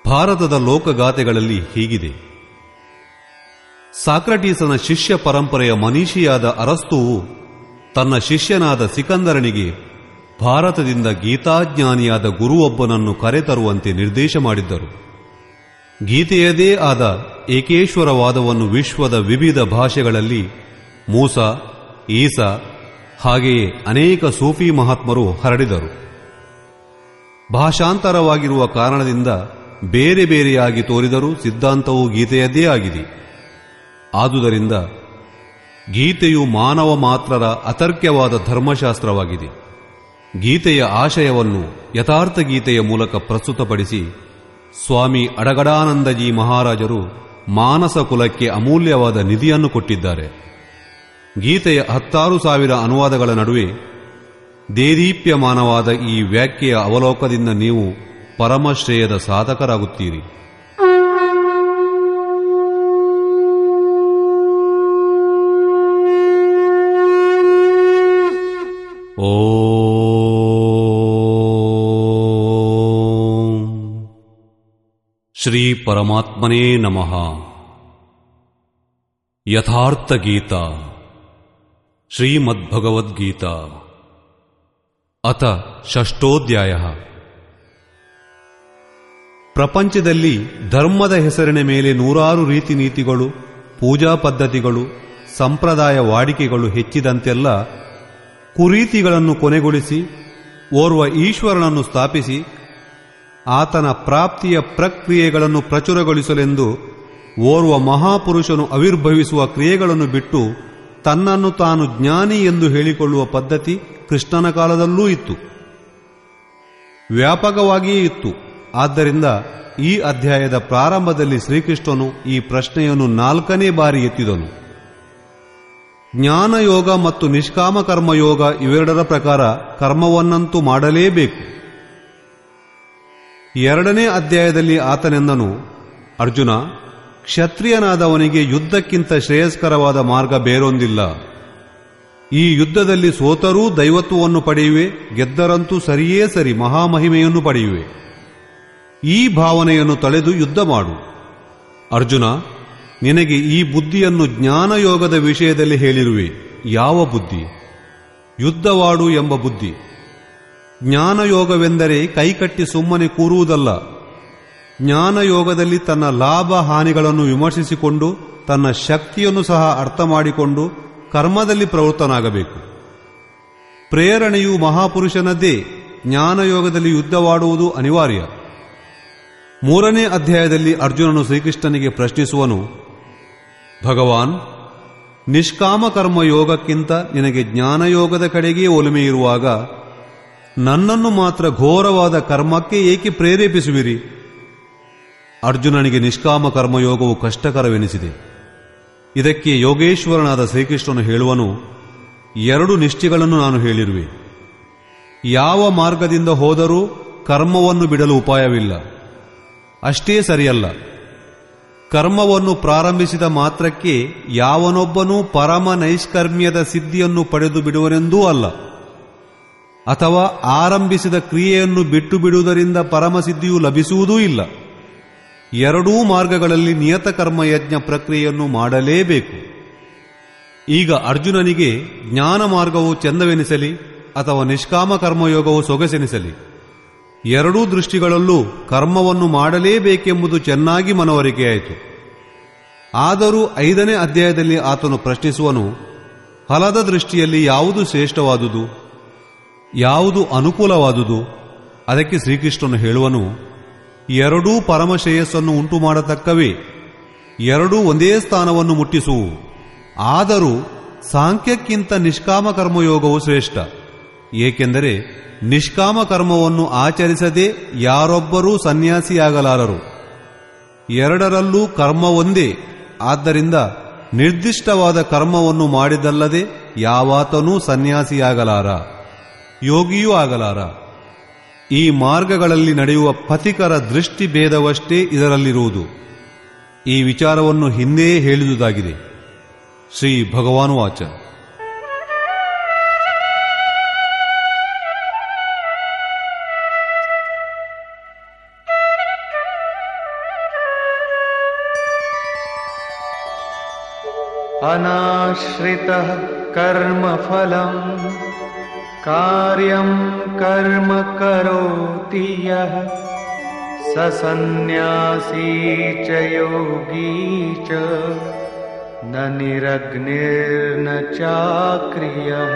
ಭಾರತದ ಲೋಕಗಾಥೆಗಳಲ್ಲಿ ಹೀಗಿದೆ ಸಾಕ್ರಟೀಸನ ಶಿಷ್ಯ ಪರಂಪರೆಯ ಮನೀಷಿಯಾದ ಅರಸ್ತುವು ತನ್ನ ಶಿಷ್ಯನಾದ ಸಿಕಂದರನಿಗೆ ಭಾರತದಿಂದ ಗೀತಾಜ್ಞಾನಿಯಾದ ಗುರುವೊಬ್ಬನನ್ನು ಕರೆತರುವಂತೆ ನಿರ್ದೇಶ ಮಾಡಿದ್ದರು ಗೀತೆಯದೇ ಆದ ಏಕೇಶ್ವರವಾದವನ್ನು ವಿಶ್ವದ ವಿವಿಧ ಭಾಷೆಗಳಲ್ಲಿ ಮೂಸ ಈಸ ಹಾಗೆಯೇ ಅನೇಕ ಸೂಫಿ ಮಹಾತ್ಮರು ಹರಡಿದರು ಭಾಷಾಂತರವಾಗಿರುವ ಕಾರಣದಿಂದ ಬೇರೆ ಬೇರೆಯಾಗಿ ತೋರಿದರೂ ಸಿದ್ಧಾಂತವು ಗೀತೆಯದ್ದೇ ಆಗಿದೆ ಆದುದರಿಂದ ಗೀತೆಯು ಮಾನವ ಮಾತ್ರರ ಅತರ್ಕ್ಯವಾದ ಧರ್ಮಶಾಸ್ತ್ರವಾಗಿದೆ ಗೀತೆಯ ಆಶಯವನ್ನು ಯಥಾರ್ಥ ಗೀತೆಯ ಮೂಲಕ ಪ್ರಸ್ತುತಪಡಿಸಿ ಸ್ವಾಮಿ ಅಡಗಡಾನಂದಜಿ ಮಹಾರಾಜರು ಮಾನಸ ಕುಲಕ್ಕೆ ಅಮೂಲ್ಯವಾದ ನಿಧಿಯನ್ನು ಕೊಟ್ಟಿದ್ದಾರೆ ಗೀತೆಯ ಹತ್ತಾರು ಸಾವಿರ ಅನುವಾದಗಳ ನಡುವೆ ದೇದೀಪ್ಯಮಾನವಾದ ಈ ವ್ಯಾಖ್ಯೆಯ ಅವಲೋಕದಿಂದ ನೀವು ಪರಮಶ್ರೇಯದ ಸಾಧಕರಾಗುತ್ತೀರಿ ಓಂ ಶ್ರೀ ಪರಮಾತ್ಮನೇ ನಮಃ ಯಥಾರ್ಥ ಗೀತಾ ಶ್ರೀಮದ್ಭಗವದ್ಗೀತಾ ಅಥ ಷಷ್ಠೋಧ್ಯಾಯ ಪ್ರಪಂಚದಲ್ಲಿ ಧರ್ಮದ ಹೆಸರಿನ ಮೇಲೆ ನೂರಾರು ರೀತಿ ನೀತಿಗಳು ಪೂಜಾ ಪದ್ಧತಿಗಳು ಸಂಪ್ರದಾಯ ವಾಡಿಕೆಗಳು ಹೆಚ್ಚಿದಂತೆಲ್ಲ ಕುರೀತಿಗಳನ್ನು ಕೊನೆಗೊಳಿಸಿ ಓರ್ವ ಈಶ್ವರನನ್ನು ಸ್ಥಾಪಿಸಿ ಆತನ ಪ್ರಾಪ್ತಿಯ ಪ್ರಕ್ರಿಯೆಗಳನ್ನು ಪ್ರಚುರಗೊಳಿಸಲೆಂದು ಓರ್ವ ಮಹಾಪುರುಷನು ಆವಿರ್ಭವಿಸುವ ಕ್ರಿಯೆಗಳನ್ನು ಬಿಟ್ಟು ತನ್ನನ್ನು ತಾನು ಜ್ಞಾನಿ ಎಂದು ಹೇಳಿಕೊಳ್ಳುವ ಪದ್ಧತಿ ಕೃಷ್ಣನ ಕಾಲದಲ್ಲೂ ಇತ್ತು ವ್ಯಾಪಕವಾಗಿಯೇ ಇತ್ತು ಆದ್ದರಿಂದ ಈ ಅಧ್ಯಾಯದ ಪ್ರಾರಂಭದಲ್ಲಿ ಶ್ರೀಕೃಷ್ಣನು ಈ ಪ್ರಶ್ನೆಯನ್ನು ನಾಲ್ಕನೇ ಬಾರಿ ಎತ್ತಿದನು ಜ್ಞಾನಯೋಗ ಮತ್ತು ನಿಷ್ಕಾಮ ಕರ್ಮಯೋಗ ಇವೆರಡರ ಪ್ರಕಾರ ಕರ್ಮವನ್ನಂತೂ ಮಾಡಲೇಬೇಕು ಎರಡನೇ ಅಧ್ಯಾಯದಲ್ಲಿ ಆತನೆಂದನು ಅರ್ಜುನ ಕ್ಷತ್ರಿಯನಾದವನಿಗೆ ಯುದ್ಧಕ್ಕಿಂತ ಶ್ರೇಯಸ್ಕರವಾದ ಮಾರ್ಗ ಬೇರೊಂದಿಲ್ಲ ಈ ಯುದ್ಧದಲ್ಲಿ ಸೋತರೂ ದೈವತ್ವವನ್ನು ಪಡೆಯುವೆ ಗೆದ್ದರಂತೂ ಸರಿಯೇ ಸರಿ ಮಹಾಮಹಿಮೆಯನ್ನು ಪಡೆಯುವೆ ಈ ಭಾವನೆಯನ್ನು ತಳೆದು ಯುದ್ಧ ಮಾಡು ಅರ್ಜುನ ನಿನಗೆ ಈ ಬುದ್ಧಿಯನ್ನು ಜ್ಞಾನಯೋಗದ ವಿಷಯದಲ್ಲಿ ಹೇಳಿರುವೆ ಯಾವ ಬುದ್ಧಿ ಯುದ್ಧವಾಡು ಎಂಬ ಬುದ್ಧಿ ಜ್ಞಾನಯೋಗವೆಂದರೆ ಕೈಕಟ್ಟಿ ಸುಮ್ಮನೆ ಕೂರುವುದಲ್ಲ ಜ್ಞಾನಯೋಗದಲ್ಲಿ ತನ್ನ ಲಾಭ ಹಾನಿಗಳನ್ನು ವಿಮರ್ಶಿಸಿಕೊಂಡು ತನ್ನ ಶಕ್ತಿಯನ್ನು ಸಹ ಅರ್ಥ ಮಾಡಿಕೊಂಡು ಕರ್ಮದಲ್ಲಿ ಪ್ರವೃತ್ತನಾಗಬೇಕು ಪ್ರೇರಣೆಯು ಮಹಾಪುರುಷನದ್ದೇ ಜ್ಞಾನಯೋಗದಲ್ಲಿ ಯುದ್ಧವಾಡುವುದು ಅನಿವಾರ್ಯ ಮೂರನೇ ಅಧ್ಯಾಯದಲ್ಲಿ ಅರ್ಜುನನು ಶ್ರೀಕೃಷ್ಣನಿಗೆ ಪ್ರಶ್ನಿಸುವನು ಭಗವಾನ್ ನಿಷ್ಕಾಮ ಕರ್ಮ ಯೋಗಕ್ಕಿಂತ ನಿನಗೆ ಜ್ಞಾನಯೋಗದ ಕಡೆಗೇ ಒಲುಮೆ ಇರುವಾಗ ನನ್ನನ್ನು ಮಾತ್ರ ಘೋರವಾದ ಕರ್ಮಕ್ಕೆ ಏಕೆ ಪ್ರೇರೇಪಿಸುವಿರಿ ಅರ್ಜುನನಿಗೆ ನಿಷ್ಕಾಮ ಕರ್ಮಯೋಗವು ಕಷ್ಟಕರವೆನಿಸಿದೆ ಇದಕ್ಕೆ ಯೋಗೇಶ್ವರನಾದ ಶ್ರೀಕೃಷ್ಣನು ಹೇಳುವನು ಎರಡು ನಿಷ್ಠೆಗಳನ್ನು ನಾನು ಹೇಳಿರುವೆ ಯಾವ ಮಾರ್ಗದಿಂದ ಹೋದರೂ ಕರ್ಮವನ್ನು ಬಿಡಲು ಉಪಾಯವಿಲ್ಲ ಅಷ್ಟೇ ಸರಿಯಲ್ಲ ಕರ್ಮವನ್ನು ಪ್ರಾರಂಭಿಸಿದ ಮಾತ್ರಕ್ಕೆ ಯಾವನೊಬ್ಬನೂ ಪರಮ ನೈಷ್ಕರ್ಮ್ಯದ ಸಿದ್ಧಿಯನ್ನು ಪಡೆದು ಬಿಡುವನೆಂದೂ ಅಲ್ಲ ಅಥವಾ ಆರಂಭಿಸಿದ ಕ್ರಿಯೆಯನ್ನು ಬಿಟ್ಟು ಬಿಡುವುದರಿಂದ ಪರಮಸಿದ್ಧಿಯು ಲಭಿಸುವುದೂ ಇಲ್ಲ ಎರಡೂ ಮಾರ್ಗಗಳಲ್ಲಿ ನಿಯತ ಕರ್ಮಯಜ್ಞ ಪ್ರಕ್ರಿಯೆಯನ್ನು ಮಾಡಲೇಬೇಕು ಈಗ ಅರ್ಜುನನಿಗೆ ಜ್ಞಾನ ಮಾರ್ಗವು ಚಂದವೆನಿಸಲಿ ಅಥವಾ ನಿಷ್ಕಾಮ ಕರ್ಮಯೋಗವು ಸೊಗಸೆನಿಸಲಿ ಎರಡೂ ದೃಷ್ಟಿಗಳಲ್ಲೂ ಕರ್ಮವನ್ನು ಮಾಡಲೇಬೇಕೆಂಬುದು ಚೆನ್ನಾಗಿ ಮನವರಿಕೆಯಾಯಿತು ಆದರೂ ಐದನೇ ಅಧ್ಯಾಯದಲ್ಲಿ ಆತನು ಪ್ರಶ್ನಿಸುವನು ಫಲದ ದೃಷ್ಟಿಯಲ್ಲಿ ಯಾವುದು ಶ್ರೇಷ್ಠವಾದುದು ಯಾವುದು ಅನುಕೂಲವಾದುದು ಅದಕ್ಕೆ ಶ್ರೀಕೃಷ್ಣನು ಹೇಳುವನು ಎರಡೂ ಪರಮ ಶ್ರೇಯಸ್ಸನ್ನು ಉಂಟು ಮಾಡತಕ್ಕವೇ ಎರಡೂ ಒಂದೇ ಸ್ಥಾನವನ್ನು ಮುಟ್ಟಿಸುವು ಆದರೂ ಸಾಂಖ್ಯಕ್ಕಿಂತ ನಿಷ್ಕಾಮ ಕರ್ಮಯೋಗವು ಶ್ರೇಷ್ಠ ಏಕೆಂದರೆ ನಿಷ್ಕಾಮ ಕರ್ಮವನ್ನು ಆಚರಿಸದೆ ಯಾರೊಬ್ಬರೂ ಸನ್ಯಾಸಿಯಾಗಲಾರರು ಎರಡರಲ್ಲೂ ಕರ್ಮ ಒಂದೇ ಆದ್ದರಿಂದ ನಿರ್ದಿಷ್ಟವಾದ ಕರ್ಮವನ್ನು ಮಾಡಿದಲ್ಲದೆ ಯಾವಾತನೂ ಸನ್ಯಾಸಿಯಾಗಲಾರ ಯೋಗಿಯೂ ಆಗಲಾರ ಈ ಮಾರ್ಗಗಳಲ್ಲಿ ನಡೆಯುವ ಪಥಿಕರ ದೃಷ್ಟಿ ಭೇದವಷ್ಟೇ ಇದರಲ್ಲಿರುವುದು ಈ ವಿಚಾರವನ್ನು ಹಿಂದೆಯೇ ಹೇಳಿದುದಾಗಿದೆ ಶ್ರೀ ಭಗವಾನು ವಾಚ अनाश्रितः कर्मफलम् कार्यं कर्म करोति यः स सन्न्यासी च योगी च न निरग्निर्न चाक्रियः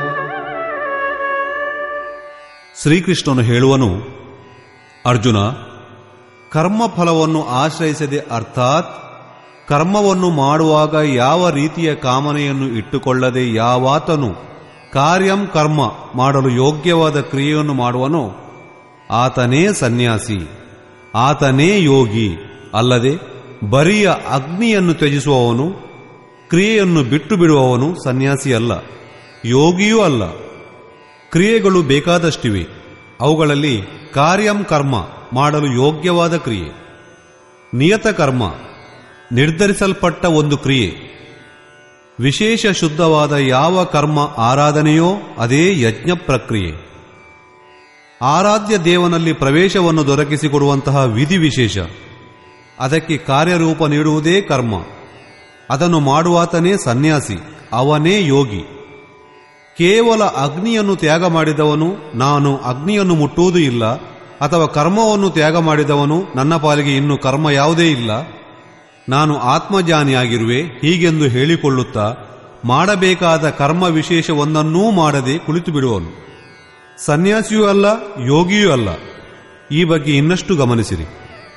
ಶ್ರೀಕೃಷ್ಣನು ಹೇಳುವನು ಅರ್ಜುನ ಕರ್ಮಫಲವನ್ನು ಆಶ್ರಯಿಸದೆ ಅರ್ಥಾತ್ ಕರ್ಮವನ್ನು ಮಾಡುವಾಗ ಯಾವ ರೀತಿಯ ಕಾಮನೆಯನ್ನು ಇಟ್ಟುಕೊಳ್ಳದೆ ಯಾವಾತನು ಕಾರ್ಯಂ ಕರ್ಮ ಮಾಡಲು ಯೋಗ್ಯವಾದ ಕ್ರಿಯೆಯನ್ನು ಮಾಡುವನೋ ಆತನೇ ಸನ್ಯಾಸಿ ಆತನೇ ಯೋಗಿ ಅಲ್ಲದೆ ಬರಿಯ ಅಗ್ನಿಯನ್ನು ತ್ಯಜಿಸುವವನು ಕ್ರಿಯೆಯನ್ನು ಬಿಟ್ಟು ಬಿಡುವವನು ಸನ್ಯಾಸಿ ಅಲ್ಲ ಯೋಗಿಯೂ ಅಲ್ಲ ಕ್ರಿಯೆಗಳು ಬೇಕಾದಷ್ಟಿವೆ ಅವುಗಳಲ್ಲಿ ಕಾರ್ಯಂ ಕರ್ಮ ಮಾಡಲು ಯೋಗ್ಯವಾದ ಕ್ರಿಯೆ ನಿಯತ ಕರ್ಮ ನಿರ್ಧರಿಸಲ್ಪಟ್ಟ ಒಂದು ಕ್ರಿಯೆ ವಿಶೇಷ ಶುದ್ಧವಾದ ಯಾವ ಕರ್ಮ ಆರಾಧನೆಯೋ ಅದೇ ಯಜ್ಞ ಪ್ರಕ್ರಿಯೆ ಆರಾಧ್ಯ ದೇವನಲ್ಲಿ ಪ್ರವೇಶವನ್ನು ದೊರಕಿಸಿಕೊಡುವಂತಹ ವಿಧಿ ವಿಶೇಷ ಅದಕ್ಕೆ ಕಾರ್ಯರೂಪ ನೀಡುವುದೇ ಕರ್ಮ ಅದನ್ನು ಮಾಡುವಾತನೇ ಸನ್ಯಾಸಿ ಅವನೇ ಯೋಗಿ ಕೇವಲ ಅಗ್ನಿಯನ್ನು ತ್ಯಾಗ ಮಾಡಿದವನು ನಾನು ಅಗ್ನಿಯನ್ನು ಮುಟ್ಟುವುದೂ ಇಲ್ಲ ಅಥವಾ ಕರ್ಮವನ್ನು ತ್ಯಾಗ ಮಾಡಿದವನು ನನ್ನ ಪಾಲಿಗೆ ಇನ್ನು ಕರ್ಮ ಯಾವುದೇ ಇಲ್ಲ ನಾನು ಆತ್ಮಜ್ಞಾನಿಯಾಗಿರುವೆ ಹೀಗೆಂದು ಹೇಳಿಕೊಳ್ಳುತ್ತಾ ಮಾಡಬೇಕಾದ ಕರ್ಮ ವಿಶೇಷವೊಂದನ್ನೂ ಮಾಡದೆ ಕುಳಿತು ಬಿಡುವನು ಸನ್ಯಾಸಿಯೂ ಅಲ್ಲ ಯೋಗಿಯೂ ಅಲ್ಲ ಈ ಬಗ್ಗೆ ಇನ್ನಷ್ಟು ಗಮನಿಸಿರಿ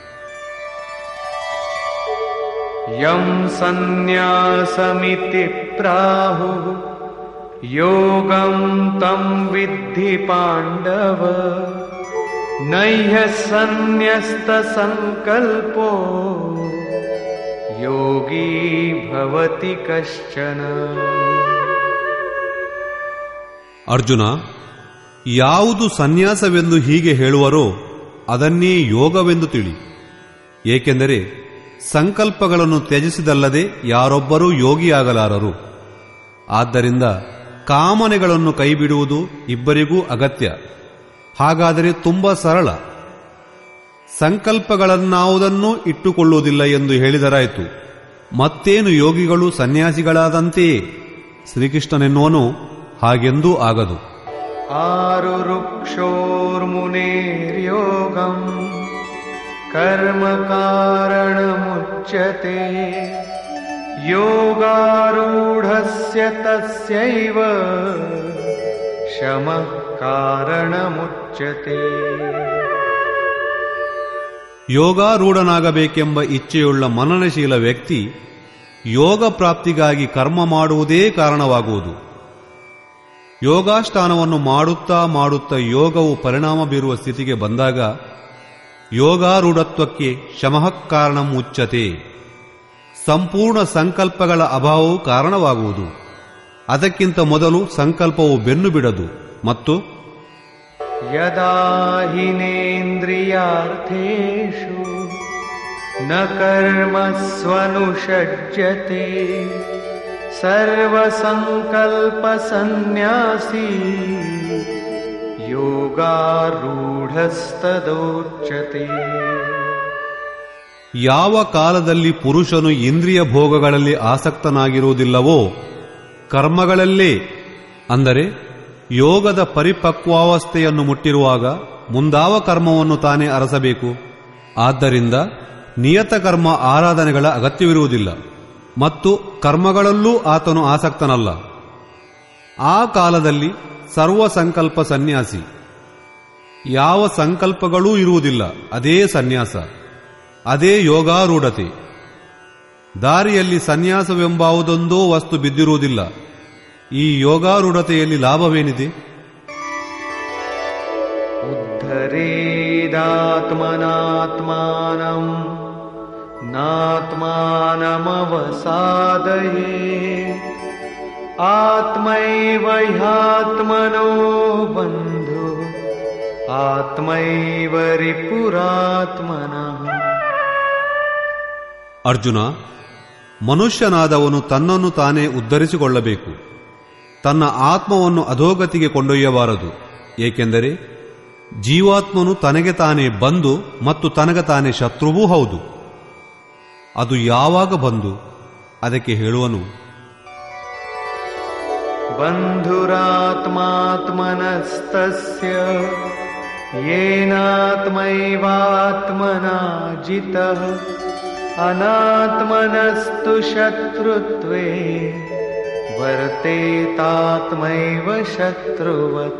यं सन्न्यासमिति प्राहुः योगं तं विद्धि पाण्डव नह्यः सन्न्यस्तसङ्कल्पो योगी भवति कश्चन ಅರ್ಜುನ ಯಾವುದು ಸನ್ಯಾಸವೆಂದು ಹೀಗೆ ಹೇಳುವರೋ ಅದನ್ನೇ ಯೋಗವೆಂದು ತಿಳಿ ಏಕೆಂದರೆ ಸಂಕಲ್ಪಗಳನ್ನು ತ್ಯಜಿಸಿದಲ್ಲದೆ ಯಾರೊಬ್ಬರೂ ಯೋಗಿಯಾಗಲಾರರು ಆದ್ದರಿಂದ ಕಾಮನೆಗಳನ್ನು ಕೈಬಿಡುವುದು ಇಬ್ಬರಿಗೂ ಅಗತ್ಯ ಹಾಗಾದರೆ ತುಂಬ ಸರಳ ಸಂಕಲ್ಪಗಳನ್ನಾವುದನ್ನೂ ಇಟ್ಟುಕೊಳ್ಳುವುದಿಲ್ಲ ಎಂದು ಹೇಳಿದರಾಯಿತು ಮತ್ತೇನು ಯೋಗಿಗಳು ಸನ್ಯಾಸಿಗಳಾದಂತೆಯೇ ಶ್ರೀಕೃಷ್ಣನೆನ್ನುವನು ಹಾಗೆಂದೂ ಆಗದು आरुरुक्षोर्मुनेर्योगम् कर्मकारणमुच्यते योगारूढस्य तस्यैव शमः कारणमुच्यते ಯೋಗಾರೂಢನಾಗಬೇಕೆಂಬ ಇಚ್ಛೆಯುಳ್ಳ ಮನನಶೀಲ ವ್ಯಕ್ತಿ ಯೋಗ ಪ್ರಾಪ್ತಿಗಾಗಿ ಕರ್ಮ ಮಾಡುವುದೇ ಕಾರಣವಾಗುವುದು ಯೋಗಾಷ್ಟಾನವನ್ನು ಮಾಡುತ್ತಾ ಮಾಡುತ್ತಾ ಯೋಗವು ಪರಿಣಾಮ ಬೀರುವ ಸ್ಥಿತಿಗೆ ಬಂದಾಗ ಯೋಗಾರೂಢತ್ವಕ್ಕೆ ಶಮಃ ಕಾರಣ ಮುಚ್ಚತೆ ಸಂಪೂರ್ಣ ಸಂಕಲ್ಪಗಳ ಅಭಾವವು ಕಾರಣವಾಗುವುದು ಅದಕ್ಕಿಂತ ಮೊದಲು ಸಂಕಲ್ಪವು ಬೆನ್ನು ಬಿಡದು ಮತ್ತು यदा हिनेन्द्रियार्थेषु न कर्मस्वनुषज्यते सर्वसङ्कल्पसन्न्यासी योगारूढस्तदोच्यते ಯಾವ ಕಾಲದಲ್ಲಿ ಪುರುಷನು ಇಂದ್ರಿಯ ಭೋಗಗಳಲ್ಲಿ ಆಸಕ್ತನಾಗಿರುವುದಿಲ್ಲವೋ ಕರ್ಮಗಳಲ್ಲೇ ಅಂದರೆ ಯೋಗದ ಪರಿಪಕ್ವಾವಸ್ಥೆಯನ್ನು ಮುಟ್ಟಿರುವಾಗ ಮುಂದಾವ ಕರ್ಮವನ್ನು ತಾನೇ ಅರಸಬೇಕು ಆದ್ದರಿಂದ ನಿಯತ ಕರ್ಮ ಆರಾಧನೆಗಳ ಅಗತ್ಯವಿರುವುದಿಲ್ಲ ಮತ್ತು ಕರ್ಮಗಳಲ್ಲೂ ಆತನು ಆಸಕ್ತನಲ್ಲ ಆ ಕಾಲದಲ್ಲಿ ಸರ್ವ ಸಂಕಲ್ಪ ಸನ್ಯಾಸಿ ಯಾವ ಸಂಕಲ್ಪಗಳೂ ಇರುವುದಿಲ್ಲ ಅದೇ ಸನ್ಯಾಸ ಅದೇ ಯೋಗಾರೂಢತೆ ದಾರಿಯಲ್ಲಿ ಸನ್ಯಾಸವೆಂಬಾವುದೊಂದೋ ವಸ್ತು ಬಿದ್ದಿರುವುದಿಲ್ಲ ಈ ಯೋಗಾರೂಢತೆಯಲ್ಲಿ ಲಾಭವೇನಿದೆ उद्धरेदात्मनात्मानम् नात्मानमवसादये आत्मैव ह्यात्मनो बन्धु आत्मैव रिपुरात्मनः ಅರ್ಜುನ ಮನುಷ್ಯನಾದವನು ತನ್ನನ್ನು ತಾನೇ ಉದ್ಧರಿಸಿಕೊಳ್ಳಬೇಕು ತನ್ನ ಆತ್ಮವನ್ನು ಅಧೋಗತಿಗೆ ಕೊಂಡೊಯ್ಯಬಾರದು ಏಕೆಂದರೆ ಜೀವಾತ್ಮನು ತನಗೆ ತಾನೇ ಬಂದು ಮತ್ತು ತನಗೆ ತಾನೇ ಶತ್ರುವೂ ಹೌದು ಅದು ಯಾವಾಗ ಬಂದು ಅದಕ್ಕೆ ಹೇಳುವನು बन्धुरात्मात्मनस्तस्य येनात्मैवात्मना जितः अनात्मनस्तु शत्रुत्वे वर्तेतात्मैव शत्रुवत्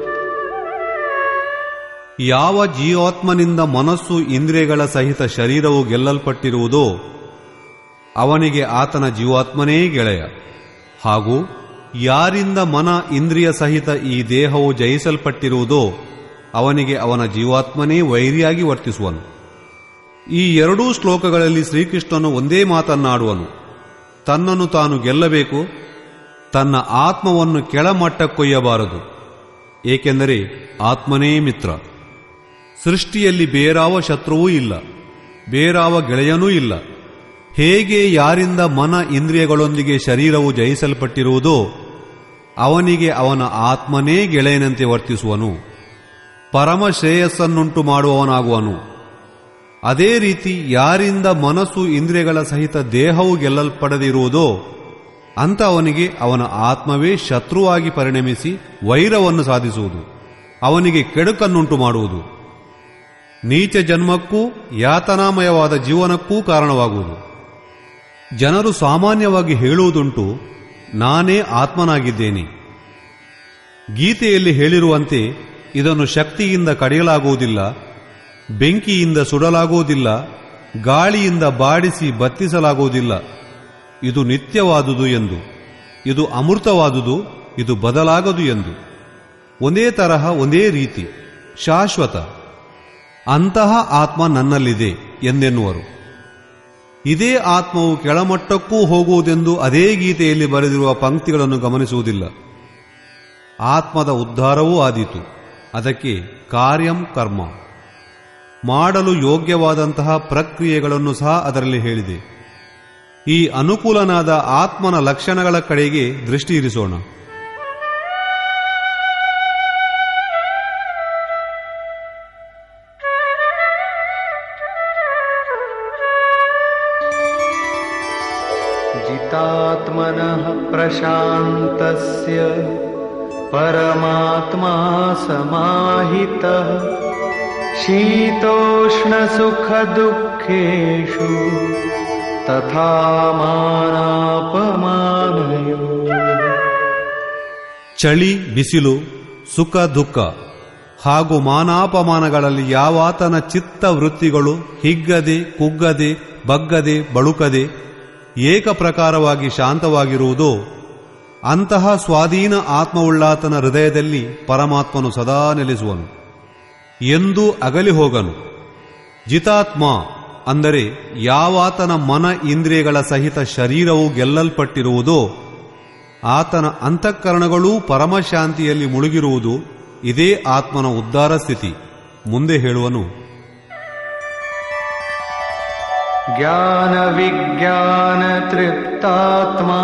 ಯಾವ ಜೀವಾತ್ಮನಿಂದ ಮನಸ್ಸು ಇಂದ್ರಿಯಗಳ ಸಹಿತ ಶರೀರವು ಗೆಲ್ಲಲ್ಪಟ್ಟಿರುವುದೋ ಅವನಿಗೆ ಆತನ ಜೀವಾತ್ಮನೇ ಗೆಳೆಯ ಹಾಗೂ ಯಾರಿಂದ ಮನ ಇಂದ್ರಿಯ ಸಹಿತ ಈ ದೇಹವು ಜಯಿಸಲ್ಪಟ್ಟಿರುವುದೋ ಅವನಿಗೆ ಅವನ ಜೀವಾತ್ಮನೇ ವೈರಿಯಾಗಿ ವರ್ತಿಸುವನು ಈ ಎರಡೂ ಶ್ಲೋಕಗಳಲ್ಲಿ ಶ್ರೀಕೃಷ್ಣನು ಒಂದೇ ಮಾತನ್ನಾಡುವನು ತನ್ನನ್ನು ತಾನು ಗೆಲ್ಲಬೇಕು ತನ್ನ ಆತ್ಮವನ್ನು ಕೆಳಮಟ್ಟಕ್ಕೊಯ್ಯಬಾರದು ಏಕೆಂದರೆ ಆತ್ಮನೇ ಮಿತ್ರ ಸೃಷ್ಟಿಯಲ್ಲಿ ಬೇರಾವ ಶತ್ರುವೂ ಇಲ್ಲ ಬೇರಾವ ಗೆಳೆಯನೂ ಇಲ್ಲ ಹೇಗೆ ಯಾರಿಂದ ಮನ ಇಂದ್ರಿಯಗಳೊಂದಿಗೆ ಶರೀರವು ಜಯಿಸಲ್ಪಟ್ಟಿರುವುದೋ ಅವನಿಗೆ ಅವನ ಆತ್ಮನೇ ಗೆಳೆಯನಂತೆ ವರ್ತಿಸುವನು ಪರಮ ಶ್ರೇಯಸ್ಸನ್ನುಂಟು ಮಾಡುವವನಾಗುವನು ಅದೇ ರೀತಿ ಯಾರಿಂದ ಮನಸ್ಸು ಇಂದ್ರಿಯಗಳ ಸಹಿತ ದೇಹವು ಗೆಲ್ಲಲ್ಪಡದಿರುವುದೋ ಅಂತ ಅವನಿಗೆ ಅವನ ಆತ್ಮವೇ ಶತ್ರುವಾಗಿ ಪರಿಣಮಿಸಿ ವೈರವನ್ನು ಸಾಧಿಸುವುದು ಅವನಿಗೆ ಕೆಡುಕನ್ನುಂಟು ಮಾಡುವುದು ನೀಚ ಜನ್ಮಕ್ಕೂ ಯಾತನಾಮಯವಾದ ಜೀವನಕ್ಕೂ ಕಾರಣವಾಗುವುದು ಜನರು ಸಾಮಾನ್ಯವಾಗಿ ಹೇಳುವುದುಂಟು ನಾನೇ ಆತ್ಮನಾಗಿದ್ದೇನೆ ಗೀತೆಯಲ್ಲಿ ಹೇಳಿರುವಂತೆ ಇದನ್ನು ಶಕ್ತಿಯಿಂದ ಕಡಿಯಲಾಗುವುದಿಲ್ಲ ಬೆಂಕಿಯಿಂದ ಸುಡಲಾಗುವುದಿಲ್ಲ ಗಾಳಿಯಿಂದ ಬಾಡಿಸಿ ಬತ್ತಿಸಲಾಗುವುದಿಲ್ಲ ಇದು ನಿತ್ಯವಾದುದು ಎಂದು ಇದು ಅಮೃತವಾದುದು ಇದು ಬದಲಾಗದು ಎಂದು ಒಂದೇ ತರಹ ಒಂದೇ ರೀತಿ ಶಾಶ್ವತ ಅಂತಹ ಆತ್ಮ ನನ್ನಲ್ಲಿದೆ ಎಂದೆನ್ನುವರು ಇದೇ ಆತ್ಮವು ಕೆಳಮಟ್ಟಕ್ಕೂ ಹೋಗುವುದೆಂದು ಅದೇ ಗೀತೆಯಲ್ಲಿ ಬರೆದಿರುವ ಪಂಕ್ತಿಗಳನ್ನು ಗಮನಿಸುವುದಿಲ್ಲ ಆತ್ಮದ ಉದ್ಧಾರವೂ ಆದೀತು ಅದಕ್ಕೆ ಕಾರ್ಯಂ ಕರ್ಮ ಮಾಡಲು ಯೋಗ್ಯವಾದಂತಹ ಪ್ರಕ್ರಿಯೆಗಳನ್ನು ಸಹ ಅದರಲ್ಲಿ ಹೇಳಿದೆ ಈ ಅನುಕೂಲನಾದ ಆತ್ಮನ ಲಕ್ಷಣಗಳ ಕಡೆಗೆ ದೃಷ್ಟಿ ಇರಿಸೋಣ जितात्मनः प्रशान्तस्य परमात्मा समाहितः शीतोष्णसुखदुःखेषु तथा मानापमानयो ಚಳಿ ಬಿಸಿಲು ಸುಖ ದುಃಖ ಹಾಗೂ ಮಾನಾಪಮಾನಗಳಲ್ಲಿ ಯಾವಾತನ ಚಿತ್ತ ವೃತ್ತಿಗಳು ಹಿಗ್ಗದೆ ಕುಗ್ಗದೆ ಬಗ್ಗದೆ ಬಳುಕದೆ ಏಕಪ್ರಕಾರವಾಗಿ ಶಾಂತವಾಗಿರುವುದೋ ಅಂತಹ ಸ್ವಾಧೀನ ಆತ್ಮವುಳ್ಳಾತನ ಹೃದಯದಲ್ಲಿ ಪರಮಾತ್ಮನು ಸದಾ ನೆಲೆಸುವನು ಎಂದೂ ಅಗಲಿ ಹೋಗನು ಜಿತಾತ್ಮ ಅಂದರೆ ಯಾವಾತನ ಮನ ಇಂದ್ರಿಯಗಳ ಸಹಿತ ಶರೀರವು ಗೆಲ್ಲಲ್ಪಟ್ಟಿರುವುದೋ ಆತನ ಅಂತಃಕರಣಗಳೂ ಪರಮಶಾಂತಿಯಲ್ಲಿ ಮುಳುಗಿರುವುದು ಇದೇ ಆತ್ಮನ ಉದ್ಧಾರ ಸ್ಥಿತಿ ಮುಂದೆ ಹೇಳುವನು ज्ञानविज्ञानतृप्तात्मा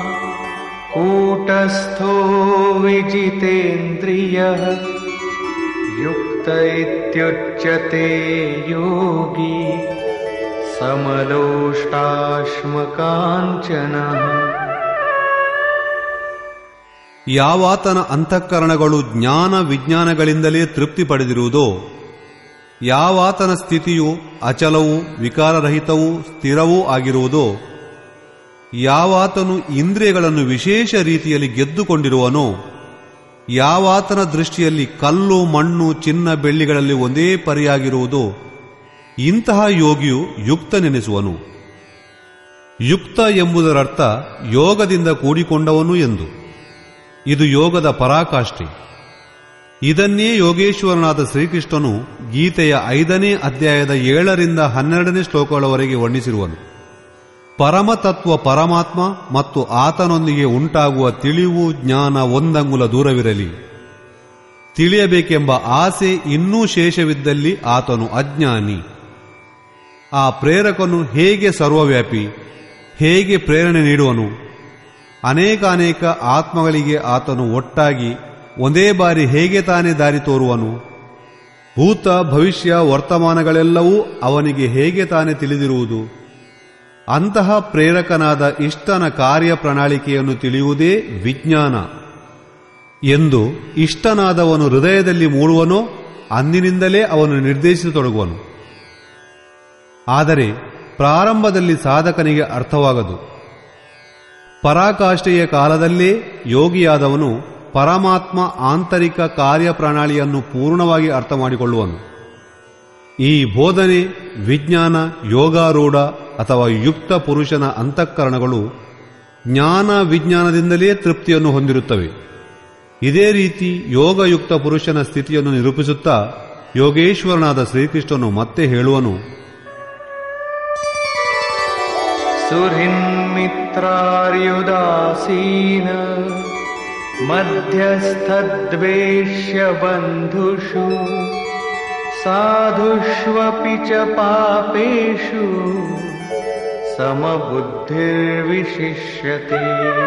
कूटस्थो विजितेन्द्रियः युक्त इत्युच्यते योगी समलोष्टाश्मकाञ्चनः ಯಾವಾತನ ಅಂತಃಕರಣಗಳು ಜ್ಞಾನ ವಿಜ್ಞಾನಗಳಿಂದಲೇ ತೃಪ್ತಿ ಪಡೆದಿರುವುದೋ ಯಾವಾತನ ಸ್ಥಿತಿಯು ಅಚಲವೂ ವಿಕಾರರಹಿತವೂ ಸ್ಥಿರವೂ ಆಗಿರುವುದೋ ಯಾವಾತನು ಇಂದ್ರಿಯಗಳನ್ನು ವಿಶೇಷ ರೀತಿಯಲ್ಲಿ ಗೆದ್ದುಕೊಂಡಿರುವನೋ ಯಾವಾತನ ದೃಷ್ಟಿಯಲ್ಲಿ ಕಲ್ಲು ಮಣ್ಣು ಚಿನ್ನ ಬೆಳ್ಳಿಗಳಲ್ಲಿ ಒಂದೇ ಪರಿಯಾಗಿರುವುದೋ ಇಂತಹ ಯೋಗಿಯು ಯುಕ್ತನೆನಿಸುವನು ಯುಕ್ತ ಎಂಬುದರರ್ಥ ಯೋಗದಿಂದ ಕೂಡಿಕೊಂಡವನು ಎಂದು ಇದು ಯೋಗದ ಪರಾಕಾಷ್ಠೆ ಇದನ್ನೇ ಯೋಗೇಶ್ವರನಾದ ಶ್ರೀಕೃಷ್ಣನು ಗೀತೆಯ ಐದನೇ ಅಧ್ಯಾಯದ ಏಳರಿಂದ ಹನ್ನೆರಡನೇ ಶ್ಲೋಕಗಳವರೆಗೆ ವರ್ಣಿಸಿರುವನು ಪರಮತತ್ವ ಪರಮಾತ್ಮ ಮತ್ತು ಆತನೊಂದಿಗೆ ಉಂಟಾಗುವ ತಿಳಿವು ಜ್ಞಾನ ಒಂದಂಗುಲ ದೂರವಿರಲಿ ತಿಳಿಯಬೇಕೆಂಬ ಆಸೆ ಇನ್ನೂ ಶೇಷವಿದ್ದಲ್ಲಿ ಆತನು ಅಜ್ಞಾನಿ ಆ ಪ್ರೇರಕನು ಹೇಗೆ ಸರ್ವವ್ಯಾಪಿ ಹೇಗೆ ಪ್ರೇರಣೆ ನೀಡುವನು ಅನೇಕಾನೇಕ ಆತ್ಮಗಳಿಗೆ ಆತನು ಒಟ್ಟಾಗಿ ಒಂದೇ ಬಾರಿ ಹೇಗೆ ತಾನೇ ದಾರಿ ತೋರುವನು ಭೂತ ಭವಿಷ್ಯ ವರ್ತಮಾನಗಳೆಲ್ಲವೂ ಅವನಿಗೆ ಹೇಗೆ ತಾನೇ ತಿಳಿದಿರುವುದು ಅಂತಹ ಪ್ರೇರಕನಾದ ಇಷ್ಟನ ಕಾರ್ಯ ಪ್ರಣಾಳಿಕೆಯನ್ನು ತಿಳಿಯುವುದೇ ವಿಜ್ಞಾನ ಎಂದು ಇಷ್ಟನಾದವನು ಹೃದಯದಲ್ಲಿ ಮೂಡುವನೋ ಅಂದಿನಿಂದಲೇ ಅವನು ನಿರ್ದೇಶಿಸತೊಡಗುವನು ಆದರೆ ಪ್ರಾರಂಭದಲ್ಲಿ ಸಾಧಕನಿಗೆ ಅರ್ಥವಾಗದು ಪರಾಕಾಷ್ಠೆಯ ಕಾಲದಲ್ಲೇ ಯೋಗಿಯಾದವನು ಪರಮಾತ್ಮ ಆಂತರಿಕ ಕಾರ್ಯಪ್ರಣಾಳಿಯನ್ನು ಪೂರ್ಣವಾಗಿ ಅರ್ಥ ಮಾಡಿಕೊಳ್ಳುವನು ಈ ಬೋಧನೆ ವಿಜ್ಞಾನ ಯೋಗಾರೂಢ ಅಥವಾ ಯುಕ್ತ ಪುರುಷನ ಅಂತಃಕರಣಗಳು ಜ್ಞಾನ ವಿಜ್ಞಾನದಿಂದಲೇ ತೃಪ್ತಿಯನ್ನು ಹೊಂದಿರುತ್ತವೆ ಇದೇ ರೀತಿ ಯೋಗಯುಕ್ತ ಪುರುಷನ ಸ್ಥಿತಿಯನ್ನು ನಿರೂಪಿಸುತ್ತಾ ಯೋಗೇಶ್ವರನಾದ ಶ್ರೀಕೃಷ್ಣನು ಮತ್ತೆ ಹೇಳುವನು सुहृन्मित्रार्युदासीन मध्यस्थद्वेष्य बन्धुषु साधुष्वपि च पापेषु समबुद्धिर्विशिष्यते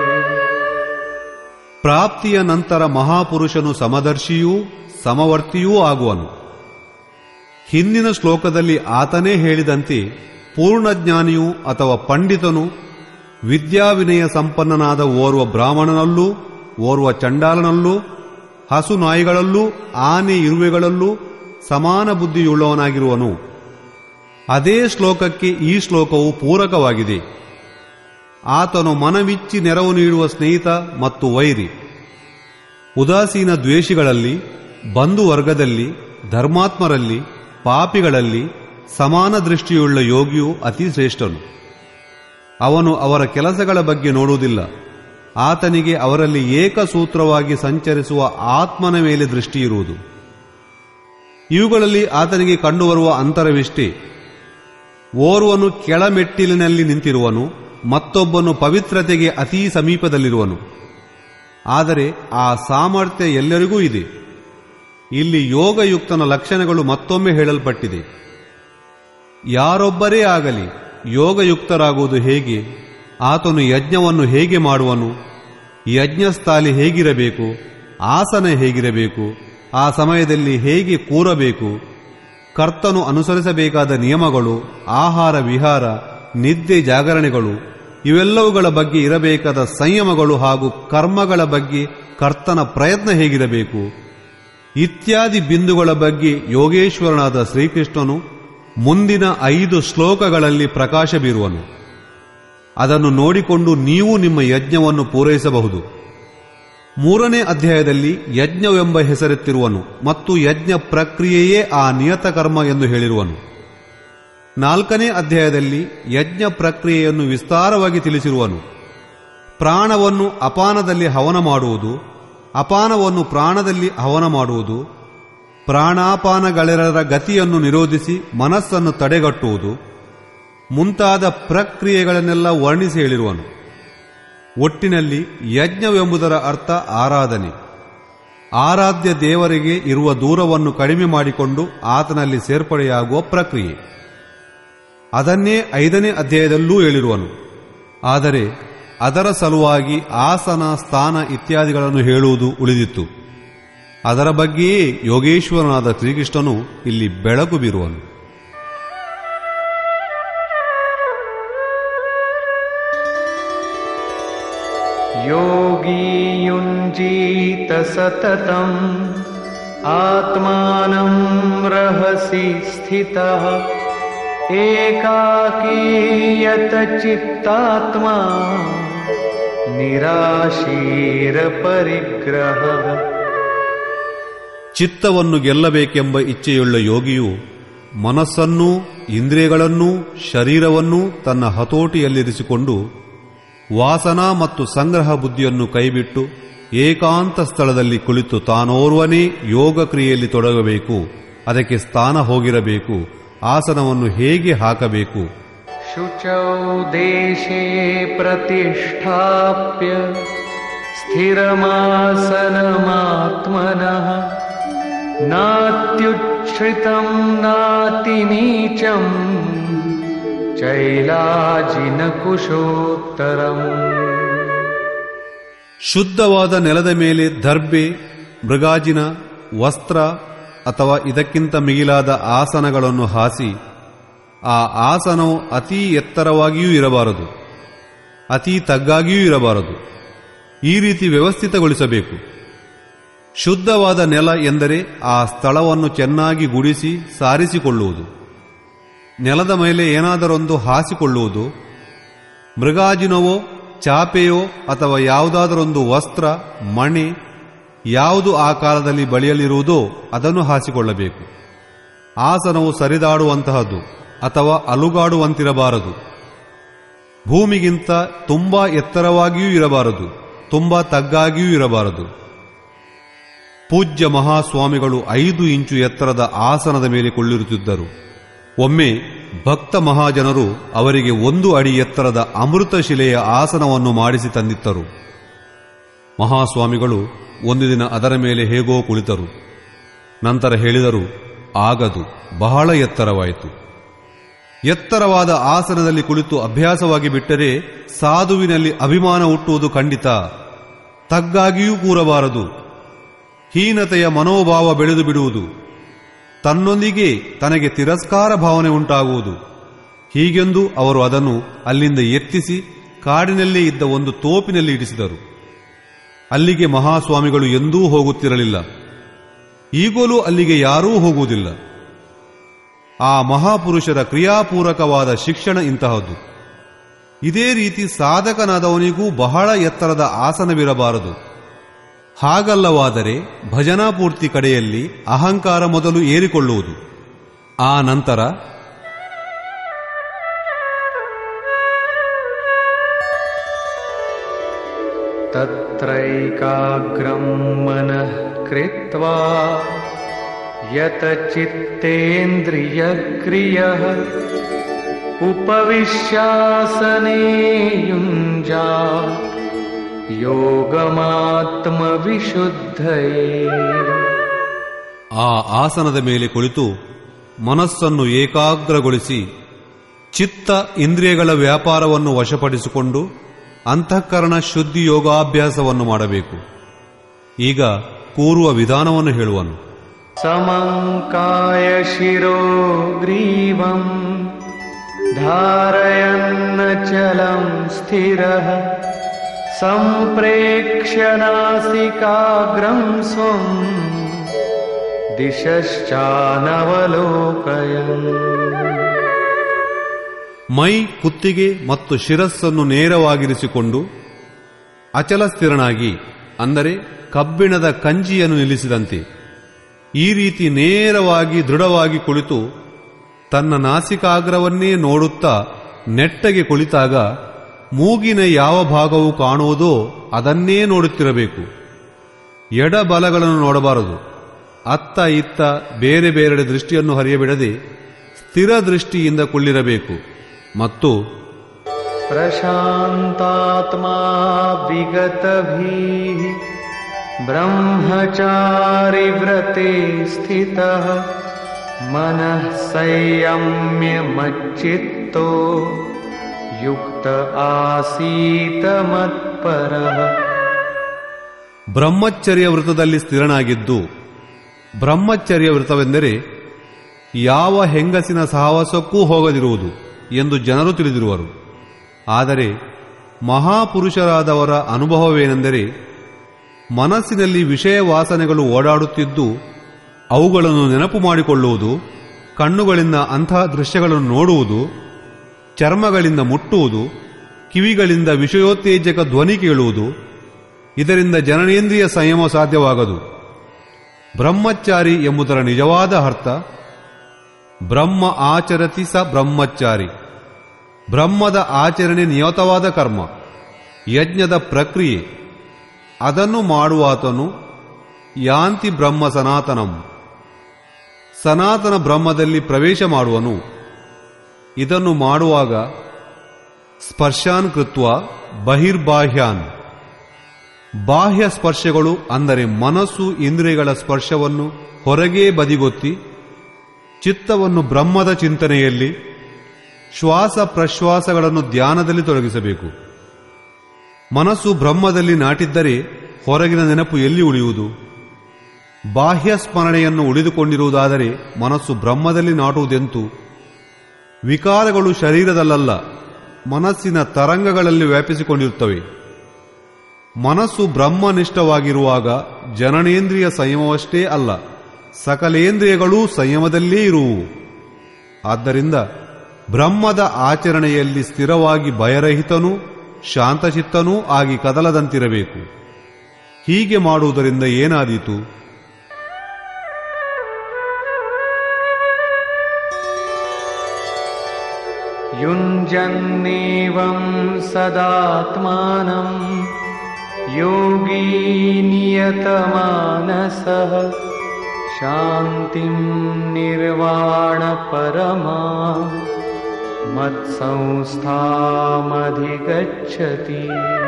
ಪ್ರಾಪ್ತಿಯ ನಂತರ ಮಹಾಪುರುಷನು ಸಮದರ್ಶಿಯೂ ಸಮವರ್ತಿಯೂ ಆಗುವನು ಹಿಂದಿನ ಶ್ಲೋಕದಲ್ಲಿ ಆತನೇ ಹೇಳಿದಂತೆ ಪೂರ್ಣಜ್ಞಾನಿಯು ಅಥವಾ ಪಂಡಿತನು ವಿದ್ಯಾವಿನಯ ಸಂಪನ್ನನಾದ ಓರ್ವ ಬ್ರಾಹ್ಮಣನಲ್ಲೂ ಓರ್ವ ಚಂಡಾಲನಲ್ಲೂ ಹಸು ನಾಯಿಗಳಲ್ಲೂ ಆನೆ ಇರುವೆಗಳಲ್ಲೂ ಸಮಾನ ಬುದ್ಧಿಯುಳ್ಳವನಾಗಿರುವನು ಅದೇ ಶ್ಲೋಕಕ್ಕೆ ಈ ಶ್ಲೋಕವು ಪೂರಕವಾಗಿದೆ ಆತನು ಮನವಿಚ್ಚಿ ನೆರವು ನೀಡುವ ಸ್ನೇಹಿತ ಮತ್ತು ವೈರಿ ಉದಾಸೀನ ದ್ವೇಷಿಗಳಲ್ಲಿ ಬಂಧು ವರ್ಗದಲ್ಲಿ ಧರ್ಮಾತ್ಮರಲ್ಲಿ ಪಾಪಿಗಳಲ್ಲಿ ಸಮಾನ ದೃಷ್ಟಿಯುಳ್ಳ ಯೋಗಿಯು ಅತಿ ಶ್ರೇಷ್ಠನು ಅವನು ಅವರ ಕೆಲಸಗಳ ಬಗ್ಗೆ ನೋಡುವುದಿಲ್ಲ ಆತನಿಗೆ ಅವರಲ್ಲಿ ಏಕಸೂತ್ರವಾಗಿ ಸಂಚರಿಸುವ ಆತ್ಮನ ಮೇಲೆ ದೃಷ್ಟಿ ಇರುವುದು ಇವುಗಳಲ್ಲಿ ಆತನಿಗೆ ಕಂಡುಬರುವ ಅಂತರವಿಷ್ಟೇ ಓರ್ವನು ಕೆಳಮೆಟ್ಟಿಲಿನಲ್ಲಿ ನಿಂತಿರುವನು ಮತ್ತೊಬ್ಬನು ಪವಿತ್ರತೆಗೆ ಅತೀ ಸಮೀಪದಲ್ಲಿರುವನು ಆದರೆ ಆ ಸಾಮರ್ಥ್ಯ ಎಲ್ಲರಿಗೂ ಇದೆ ಇಲ್ಲಿ ಯೋಗಯುಕ್ತನ ಲಕ್ಷಣಗಳು ಮತ್ತೊಮ್ಮೆ ಹೇಳಲ್ಪಟ್ಟಿದೆ ಯಾರೊಬ್ಬರೇ ಆಗಲಿ ಯೋಗಯುಕ್ತರಾಗುವುದು ಹೇಗೆ ಆತನು ಯಜ್ಞವನ್ನು ಹೇಗೆ ಮಾಡುವನು ಯಜ್ಞಸ್ಥಾಲಿ ಹೇಗಿರಬೇಕು ಆಸನ ಹೇಗಿರಬೇಕು ಆ ಸಮಯದಲ್ಲಿ ಹೇಗೆ ಕೂರಬೇಕು ಕರ್ತನು ಅನುಸರಿಸಬೇಕಾದ ನಿಯಮಗಳು ಆಹಾರ ವಿಹಾರ ನಿದ್ದೆ ಜಾಗರಣೆಗಳು ಇವೆಲ್ಲವುಗಳ ಬಗ್ಗೆ ಇರಬೇಕಾದ ಸಂಯಮಗಳು ಹಾಗೂ ಕರ್ಮಗಳ ಬಗ್ಗೆ ಕರ್ತನ ಪ್ರಯತ್ನ ಹೇಗಿರಬೇಕು ಇತ್ಯಾದಿ ಬಿಂದುಗಳ ಬಗ್ಗೆ ಯೋಗೇಶ್ವರನಾದ ಶ್ರೀಕೃಷ್ಣನು ಮುಂದಿನ ಐದು ಶ್ಲೋಕಗಳಲ್ಲಿ ಪ್ರಕಾಶ ಬೀರುವನು ಅದನ್ನು ನೋಡಿಕೊಂಡು ನೀವು ನಿಮ್ಮ ಯಜ್ಞವನ್ನು ಪೂರೈಸಬಹುದು ಮೂರನೇ ಅಧ್ಯಾಯದಲ್ಲಿ ಯಜ್ಞವೆಂಬ ಹೆಸರೆತ್ತಿರುವನು ಮತ್ತು ಯಜ್ಞ ಪ್ರಕ್ರಿಯೆಯೇ ಆ ನಿಯತ ಕರ್ಮ ಎಂದು ಹೇಳಿರುವನು ನಾಲ್ಕನೇ ಅಧ್ಯಾಯದಲ್ಲಿ ಯಜ್ಞ ಪ್ರಕ್ರಿಯೆಯನ್ನು ವಿಸ್ತಾರವಾಗಿ ತಿಳಿಸಿರುವನು ಪ್ರಾಣವನ್ನು ಅಪಾನದಲ್ಲಿ ಹವನ ಮಾಡುವುದು ಅಪಾನವನ್ನು ಪ್ರಾಣದಲ್ಲಿ ಹವನ ಮಾಡುವುದು ಪ್ರಾಣಾಪಾನಗಳೆರಡರ ಗತಿಯನ್ನು ನಿರೋಧಿಸಿ ಮನಸ್ಸನ್ನು ತಡೆಗಟ್ಟುವುದು ಮುಂತಾದ ಪ್ರಕ್ರಿಯೆಗಳನ್ನೆಲ್ಲ ವರ್ಣಿಸಿ ಹೇಳಿರುವನು ಒಟ್ಟಿನಲ್ಲಿ ಯಜ್ಞವೆಂಬುದರ ಅರ್ಥ ಆರಾಧನೆ ಆರಾಧ್ಯ ದೇವರಿಗೆ ಇರುವ ದೂರವನ್ನು ಕಡಿಮೆ ಮಾಡಿಕೊಂಡು ಆತನಲ್ಲಿ ಸೇರ್ಪಡೆಯಾಗುವ ಪ್ರಕ್ರಿಯೆ ಅದನ್ನೇ ಐದನೇ ಅಧ್ಯಾಯದಲ್ಲೂ ಹೇಳಿರುವನು ಆದರೆ ಅದರ ಸಲುವಾಗಿ ಆಸನ ಸ್ಥಾನ ಇತ್ಯಾದಿಗಳನ್ನು ಹೇಳುವುದು ಉಳಿದಿತ್ತು ಅದರ ಬಗ್ಗೆಯೇ ಯೋಗೇಶ್ವರನಾದ ಶ್ರೀಕೃಷ್ಣನು ಇಲ್ಲಿ ಬೆಳಕು ಬೀರುವನು योगी युञ्जीत सततम् आत्मानं रहसि स्थितः एकाकीयत चित्तात्मा निराशीरपरिग्रहः ಚಿತ್ತವನ್ನು ಗೆಲ್ಲಬೇಕೆಂಬ ಇಚ್ಛೆಯುಳ್ಳ ಯೋಗಿಯು ಮನಸ್ಸನ್ನೂ ಇಂದ್ರಿಯಗಳನ್ನೂ ಶರೀರವನ್ನೂ ತನ್ನ ಹತೋಟಿಯಲ್ಲಿರಿಸಿಕೊಂಡು ವಾಸನಾ ಮತ್ತು ಸಂಗ್ರಹ ಬುದ್ಧಿಯನ್ನು ಕೈಬಿಟ್ಟು ಏಕಾಂತ ಸ್ಥಳದಲ್ಲಿ ಕುಳಿತು ತಾನೋರ್ವನೇ ಯೋಗ ಕ್ರಿಯೆಯಲ್ಲಿ ತೊಡಗಬೇಕು ಅದಕ್ಕೆ ಸ್ಥಾನ ಹೋಗಿರಬೇಕು ಆಸನವನ್ನು ಹೇಗೆ ಹಾಕಬೇಕು शुचौ देशे प्रतिष्ठाप्य स्थिरमासनमात्मनः नात्युच्छ्रितं नातिनीचम् चैलाजिनकुशोत्तरम् ಶುದ್ಧವಾದ ನೆಲದ ಮೇಲೆ ದರ್ಬೆ ಮೃಗಾಜಿನ ವಸ್ತ್ರ ಅಥವಾ ಇದಕ್ಕಿಂತ ಮಿಗಿಲಾದ ಆಸನಗಳನ್ನು ಹಾಸಿ ಆ ಆಸನವು ಅತೀ ಎತ್ತರವಾಗಿಯೂ ಇರಬಾರದು ಅತೀ ತಗ್ಗಾಗಿಯೂ ಇರಬಾರದು ಈ ರೀತಿ ವ್ಯವಸ್ಥಿತಗೊಳಿಸಬೇಕು ಶುದ್ಧವಾದ ನೆಲ ಎಂದರೆ ಆ ಸ್ಥಳವನ್ನು ಚೆನ್ನಾಗಿ ಗುಡಿಸಿ ಸಾರಿಸಿಕೊಳ್ಳುವುದು ನೆಲದ ಮೇಲೆ ಏನಾದರೊಂದು ಹಾಸಿಕೊಳ್ಳುವುದು ಮೃಗಾಜಿನವೋ ಚಾಪೆಯೋ ಅಥವಾ ಯಾವುದಾದರೊಂದು ವಸ್ತ್ರ ಮಣೆ ಯಾವುದು ಆ ಕಾಲದಲ್ಲಿ ಬಳಿಯಲಿರುವುದೋ ಅದನ್ನು ಹಾಸಿಕೊಳ್ಳಬೇಕು ಆಸನವು ಸರಿದಾಡುವಂತಹದ್ದು ಅಥವಾ ಅಲುಗಾಡುವಂತಿರಬಾರದು ಭೂಮಿಗಿಂತ ತುಂಬಾ ಎತ್ತರವಾಗಿಯೂ ಇರಬಾರದು ತುಂಬಾ ತಗ್ಗಾಗಿಯೂ ಇರಬಾರದು ಪೂಜ್ಯ ಮಹಾಸ್ವಾಮಿಗಳು ಐದು ಇಂಚು ಎತ್ತರದ ಆಸನದ ಮೇಲೆ ಕೊಳ್ಳಿರುತ್ತಿದ್ದರು ಒಮ್ಮೆ ಭಕ್ತ ಮಹಾಜನರು ಅವರಿಗೆ ಒಂದು ಅಡಿ ಎತ್ತರದ ಅಮೃತ ಶಿಲೆಯ ಆಸನವನ್ನು ಮಾಡಿಸಿ ತಂದಿತ್ತರು ಮಹಾಸ್ವಾಮಿಗಳು ಒಂದು ದಿನ ಅದರ ಮೇಲೆ ಹೇಗೋ ಕುಳಿತರು ನಂತರ ಹೇಳಿದರು ಆಗದು ಬಹಳ ಎತ್ತರವಾಯಿತು ಎತ್ತರವಾದ ಆಸನದಲ್ಲಿ ಕುಳಿತು ಅಭ್ಯಾಸವಾಗಿ ಬಿಟ್ಟರೆ ಸಾಧುವಿನಲ್ಲಿ ಅಭಿಮಾನ ಹುಟ್ಟುವುದು ಖಂಡಿತ ತಗ್ಗಾಗಿಯೂ ಕೂರಬಾರದು ಹೀನತೆಯ ಮನೋಭಾವ ಬೆಳೆದು ಬಿಡುವುದು ತನ್ನೊಂದಿಗೆ ತನಗೆ ತಿರಸ್ಕಾರ ಭಾವನೆ ಉಂಟಾಗುವುದು ಹೀಗೆಂದು ಅವರು ಅದನ್ನು ಅಲ್ಲಿಂದ ಎತ್ತಿಸಿ ಕಾಡಿನಲ್ಲೇ ಇದ್ದ ಒಂದು ತೋಪಿನಲ್ಲಿ ಇಡಿಸಿದರು ಅಲ್ಲಿಗೆ ಮಹಾಸ್ವಾಮಿಗಳು ಎಂದೂ ಹೋಗುತ್ತಿರಲಿಲ್ಲ ಈಗಲೂ ಅಲ್ಲಿಗೆ ಯಾರೂ ಹೋಗುವುದಿಲ್ಲ ಆ ಮಹಾಪುರುಷರ ಕ್ರಿಯಾಪೂರಕವಾದ ಶಿಕ್ಷಣ ಇಂತಹದ್ದು ಇದೇ ರೀತಿ ಸಾಧಕನಾದವನಿಗೂ ಬಹಳ ಎತ್ತರದ ಆಸನವಿರಬಾರದು ಹಾಗಲ್ಲವಾದರೆ ಭಜನಾಪೂರ್ತಿ ಕಡೆಯಲ್ಲಿ ಅಹಂಕಾರ ಮೊದಲು ಏರಿಕೊಳ್ಳುವುದು ಆ ನಂತರ तत्रैकाग्रं मनः कृत्वा यतचित्तेन्द्रियक्रियः उपविश्यासने युञ्जा योगमात्मविशुद्धये ಆ ಆಸನದ ಮೇಲೆ ಕುಳಿತು ಮನಸ್ಸನ್ನು ಏಕಾಗ್ರಗೊಳಿಸಿ ಚಿತ್ತ ಇಂದ್ರಿಯಗಳ ವ್ಯಾಪಾರವನ್ನು ವಶಪಡಿಸಿಕೊಂಡು ಅಂತಃಕರಣ ಶುದ್ಧಿ ಯೋಗಾಭ್ಯಾಸವನ್ನು ಮಾಡಬೇಕು ಈಗ ಕೂರುವ ವಿಧಾನವನ್ನು ಹೇಳುವನು समङ्काय शिरो ग्रीवम् धारयन्नचलं स्थिरः सम्प्रेक्ष्य नासिकाग्रं स्वम् दिशश्चानवलोकयन् ಮೈ ಕುತ್ತಿಗೆ ಮತ್ತು ಶಿರಸ್ಸನ್ನು ನೇರವಾಗಿರಿಸಿಕೊಂಡು ಅಚಲ ಸ್ಥಿರನಾಗಿ ಅಂದರೆ ಕಬ್ಬಿಣದ ಕಂಜಿಯನ್ನು ನಿಲ್ಲಿಸಿದಂತೆ ಈ ರೀತಿ ನೇರವಾಗಿ ದೃಢವಾಗಿ ಕುಳಿತು ತನ್ನ ನಾಸಿಕಾಗ್ರವನ್ನೇ ನೋಡುತ್ತಾ ನೆಟ್ಟಗೆ ಕುಳಿತಾಗ ಮೂಗಿನ ಯಾವ ಭಾಗವು ಕಾಣುವುದೋ ಅದನ್ನೇ ನೋಡುತ್ತಿರಬೇಕು ಎಡಬಲಗಳನ್ನು ನೋಡಬಾರದು ಅತ್ತ ಇತ್ತ ಬೇರೆ ಬೇರೆಡೆ ದೃಷ್ಟಿಯನ್ನು ಹರಿಯಬಿಡದೆ ಸ್ಥಿರ ದೃಷ್ಟಿಯಿಂದ ಕುಳ್ಳಿರಬೇಕು ಮತ್ತು प्रशान्तात्मा विगतभिः ब्रह्मचारिव्रते स्थितः मनः संयम्यमच्चित्तो युक्त आसीत मत्परः ಬ್ರಹ್ಮಚರ್ಯ ವೃತದಲ್ಲಿ ಸ್ಥಿರನಾಗಿದ್ದು ಬ್ರಹ್ಮಚರ್ಯ ವೃತವೆಂದರೆ ಯಾವ ಹೆಂಗಸಿನ ಸಹವಾಸಕ್ಕೂ ಹೋಗದಿರುವುದು ಎಂದು ಜನರು ತಿಳಿದಿರುವರು ಆದರೆ ಮಹಾಪುರುಷರಾದವರ ಅನುಭವವೇನೆಂದರೆ ಮನಸ್ಸಿನಲ್ಲಿ ವಿಷಯ ವಾಸನೆಗಳು ಓಡಾಡುತ್ತಿದ್ದು ಅವುಗಳನ್ನು ನೆನಪು ಮಾಡಿಕೊಳ್ಳುವುದು ಕಣ್ಣುಗಳಿಂದ ಅಂತಹ ದೃಶ್ಯಗಳನ್ನು ನೋಡುವುದು ಚರ್ಮಗಳಿಂದ ಮುಟ್ಟುವುದು ಕಿವಿಗಳಿಂದ ವಿಷಯೋತ್ತೇಜಕ ಧ್ವನಿ ಕೇಳುವುದು ಇದರಿಂದ ಜನನೇಂದ್ರಿಯ ಸಂಯಮ ಸಾಧ್ಯವಾಗದು ಬ್ರಹ್ಮಚಾರಿ ಎಂಬುದರ ನಿಜವಾದ ಅರ್ಥ ಬ್ರಹ್ಮ ಆಚರತಿ ಸ ಬ್ರಹ್ಮಚಾರಿ ಬ್ರಹ್ಮದ ಆಚರಣೆ ನಿಯತವಾದ ಕರ್ಮ ಯಜ್ಞದ ಪ್ರಕ್ರಿಯೆ ಅದನ್ನು ಮಾಡುವಾತನು ಯಾಂತಿ ಬ್ರಹ್ಮ ಸನಾತನಂ ಸನಾತನ ಬ್ರಹ್ಮದಲ್ಲಿ ಪ್ರವೇಶ ಮಾಡುವನು ಇದನ್ನು ಮಾಡುವಾಗ ಸ್ಪರ್ಶಾನ್ ಕೃತ್ವ ಬಹಿರ್ಬಾಹ್ಯಾನ್ ಬಾಹ್ಯ ಸ್ಪರ್ಶಗಳು ಅಂದರೆ ಮನಸ್ಸು ಇಂದ್ರಿಯಗಳ ಸ್ಪರ್ಶವನ್ನು ಹೊರಗೇ ಬದಿಗೊತ್ತಿ ಚಿತ್ತವನ್ನು ಬ್ರಹ್ಮದ ಚಿಂತನೆಯಲ್ಲಿ ಶ್ವಾಸ ಪ್ರಶ್ವಾಸಗಳನ್ನು ಧ್ಯಾನದಲ್ಲಿ ತೊಡಗಿಸಬೇಕು ಮನಸ್ಸು ಬ್ರಹ್ಮದಲ್ಲಿ ನಾಟಿದ್ದರೆ ಹೊರಗಿನ ನೆನಪು ಎಲ್ಲಿ ಉಳಿಯುವುದು ಬಾಹ್ಯ ಸ್ಮರಣೆಯನ್ನು ಉಳಿದುಕೊಂಡಿರುವುದಾದರೆ ಮನಸ್ಸು ಬ್ರಹ್ಮದಲ್ಲಿ ನಾಟುವುದೆಂತು ವಿಕಾರಗಳು ಶರೀರದಲ್ಲಲ್ಲ ಮನಸ್ಸಿನ ತರಂಗಗಳಲ್ಲಿ ವ್ಯಾಪಿಸಿಕೊಂಡಿರುತ್ತವೆ ಮನಸ್ಸು ಬ್ರಹ್ಮನಿಷ್ಠವಾಗಿರುವಾಗ ಜನನೇಂದ್ರಿಯ ಸಂಯಮವಷ್ಟೇ ಅಲ್ಲ ಸಕಲೇಂದ್ರಿಯಗಳೂ ಸಂಯಮದಲ್ಲೇ ಇರುವು ಆದ್ದರಿಂದ ಬ್ರಹ್ಮದ ಆಚರಣೆಯಲ್ಲಿ ಸ್ಥಿರವಾಗಿ ಭಯರಹಿತನೂ ಶಾಂತಚಿತ್ತನೂ ಆಗಿ ಕದಲದಂತಿರಬೇಕು ಹೀಗೆ ಮಾಡುವುದರಿಂದ ಏನಾದೀತು युञ्जन्नेवं सदात्मानं योगी नियतमानसः शान्तिं निर्वाणपरमा मत्संस्थामधिगच्छति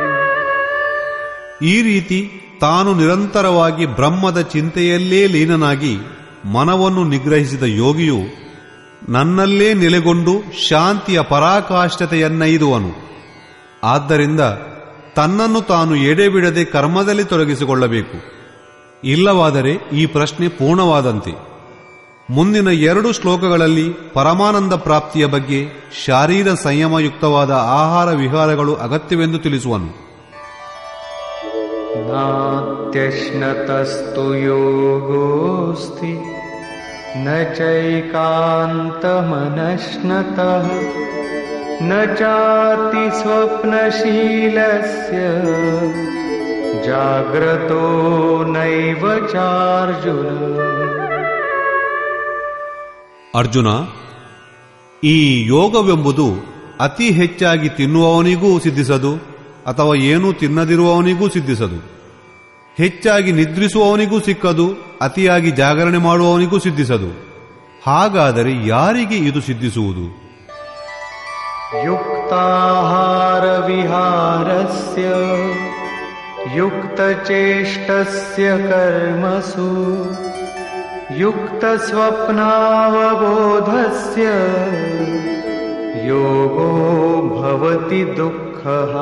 ಈ ರೀತಿ ತಾನು ನಿರಂತರವಾಗಿ ಬ್ರಹ್ಮದ ಚಿಂತೆಯಲ್ಲೇ ಲೀನನಾಗಿ ಮನವನ್ನು ನಿಗ್ರಹಿಸಿದ ಯೋಗಿಯು ನನ್ನಲ್ಲೇ ನೆಲೆಗೊಂಡು ಶಾಂತಿಯ ಪರಾಕಾಷ್ಠತೆಯನ್ನೈದುವನು ಆದ್ದರಿಂದ ತನ್ನನ್ನು ತಾನು ಎಡೆಬಿಡದೆ ಕರ್ಮದಲ್ಲಿ ತೊಡಗಿಸಿಕೊಳ್ಳಬೇಕು ಇಲ್ಲವಾದರೆ ಈ ಪ್ರಶ್ನೆ ಪೂರ್ಣವಾದಂತೆ ಮುಂದಿನ ಎರಡು ಶ್ಲೋಕಗಳಲ್ಲಿ ಪರಮಾನಂದ ಪ್ರಾಪ್ತಿಯ ಬಗ್ಗೆ ಶಾರೀರ ಸಂಯಮಯುಕ್ತವಾದ ಆಹಾರ ವಿಹಾರಗಳು ಅಗತ್ಯವೆಂದು ತಿಳಿಸುವನು नात्यश्नतस्तु योगोऽस्ति न चैकान्तमनश्नतः न चातिस्वप्नशीलस्य जाग्रतो नैव चार्जुन ಅರ್ಜುನ ಈ ಯೋಗವೆಂಬುದು ಅತಿ ಹೆಚ್ಚಾಗಿ ತಿನ್ನುವವನಿಗೂ ಸಿದ್ಧಿಸದು ಅಥವಾ ಏನೂ ತಿನ್ನದಿರುವವನಿಗೂ ಸಿದ್ಧಿಸದು ಹೆಚ್ಚಾಗಿ ನಿದ್ರಿಸುವವನಿಗೂ ಸಿಕ್ಕದು ಅತಿಯಾಗಿ ಜಾಗರಣೆ ಮಾಡುವವನಿಗೂ ಸಿದ್ಧಿಸದು ಹಾಗಾದರೆ ಯಾರಿಗೆ ಇದು ಸಿದ್ಧಿಸುವುದು युक्ताहारविहारस्य युक्तचेष्टस्य कर्मसु युक्तस्वप्नावबोधस्य योगो भवति दुःखः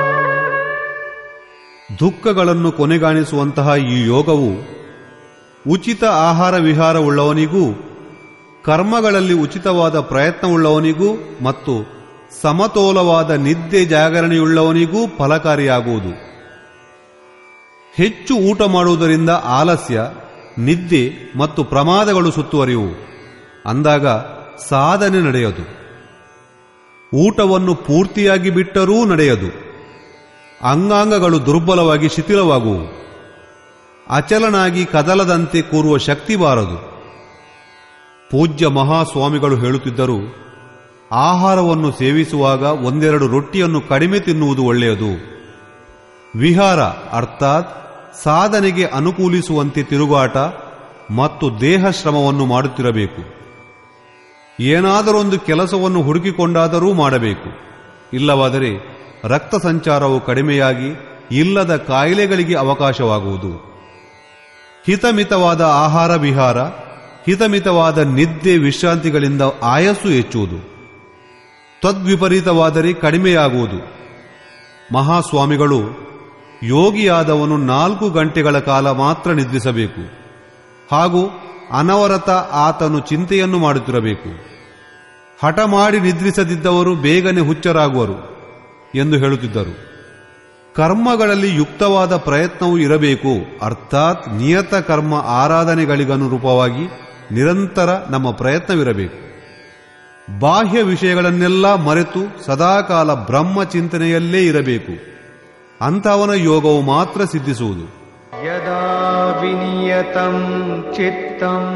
ದುಃಖಗಳನ್ನು ಕೊನೆಗಾಣಿಸುವಂತಹ ಈ ಯೋಗವು ಉಚಿತ ಆಹಾರ ವಿಹಾರವುಳ್ಳವನಿಗೂ ಕರ್ಮಗಳಲ್ಲಿ ಉಚಿತವಾದ ಪ್ರಯತ್ನವುಳ್ಳವನಿಗೂ ಮತ್ತು ಸಮತೋಲವಾದ ನಿದ್ದೆ ಜಾಗರಣೆಯುಳ್ಳವನಿಗೂ ಫಲಕಾರಿಯಾಗುವುದು ಹೆಚ್ಚು ಊಟ ಮಾಡುವುದರಿಂದ ಆಲಸ್ಯ ನಿದ್ದೆ ಮತ್ತು ಪ್ರಮಾದಗಳು ಸುತ್ತುವರಿಯುವು ಅಂದಾಗ ಸಾಧನೆ ನಡೆಯದು ಊಟವನ್ನು ಪೂರ್ತಿಯಾಗಿ ಬಿಟ್ಟರೂ ನಡೆಯದು ಅಂಗಾಂಗಗಳು ದುರ್ಬಲವಾಗಿ ಶಿಥಿಲವಾಗುವು ಅಚಲನಾಗಿ ಕದಲದಂತೆ ಕೂರುವ ಶಕ್ತಿ ಬಾರದು ಪೂಜ್ಯ ಮಹಾಸ್ವಾಮಿಗಳು ಹೇಳುತ್ತಿದ್ದರು ಆಹಾರವನ್ನು ಸೇವಿಸುವಾಗ ಒಂದೆರಡು ರೊಟ್ಟಿಯನ್ನು ಕಡಿಮೆ ತಿನ್ನುವುದು ಒಳ್ಳೆಯದು ವಿಹಾರ ಅರ್ಥಾತ್ ಸಾಧನೆಗೆ ಅನುಕೂಲಿಸುವಂತೆ ತಿರುಗಾಟ ಮತ್ತು ದೇಹ ಶ್ರಮವನ್ನು ಮಾಡುತ್ತಿರಬೇಕು ಏನಾದರೊಂದು ಕೆಲಸವನ್ನು ಹುಡುಕಿಕೊಂಡಾದರೂ ಮಾಡಬೇಕು ಇಲ್ಲವಾದರೆ ರಕ್ತ ಸಂಚಾರವು ಕಡಿಮೆಯಾಗಿ ಇಲ್ಲದ ಕಾಯಿಲೆಗಳಿಗೆ ಅವಕಾಶವಾಗುವುದು ಹಿತಮಿತವಾದ ಆಹಾರ ವಿಹಾರ ಹಿತಮಿತವಾದ ನಿದ್ದೆ ವಿಶ್ರಾಂತಿಗಳಿಂದ ಆಯಸ್ಸು ಹೆಚ್ಚುವುದು ತದ್ವಿಪರೀತವಾದರೆ ಕಡಿಮೆಯಾಗುವುದು ಮಹಾಸ್ವಾಮಿಗಳು ಯೋಗಿಯಾದವನು ನಾಲ್ಕು ಗಂಟೆಗಳ ಕಾಲ ಮಾತ್ರ ನಿದ್ರಿಸಬೇಕು ಹಾಗೂ ಅನವರತ ಆತನು ಚಿಂತೆಯನ್ನು ಮಾಡುತ್ತಿರಬೇಕು ಹಠ ಮಾಡಿ ನಿದ್ರಿಸದಿದ್ದವರು ಬೇಗನೆ ಹುಚ್ಚರಾಗುವರು ಎಂದು ಹೇಳುತ್ತಿದ್ದರು ಕರ್ಮಗಳಲ್ಲಿ ಯುಕ್ತವಾದ ಪ್ರಯತ್ನವೂ ಇರಬೇಕು ಅರ್ಥಾತ್ ನಿಯತ ಕರ್ಮ ಆರಾಧನೆಗಳಿಗನುರೂಪವಾಗಿ ನಿರಂತರ ನಮ್ಮ ಪ್ರಯತ್ನವಿರಬೇಕು ಬಾಹ್ಯ ವಿಷಯಗಳನ್ನೆಲ್ಲ ಮರೆತು ಸದಾಕಾಲ ಬ್ರಹ್ಮ ಚಿಂತನೆಯಲ್ಲೇ ಇರಬೇಕು ಅಂಥವನ ಯೋಗವು ಮಾತ್ರ ಸಿದ್ಧಿಸುವುದು यदा विनियतं चित्तम्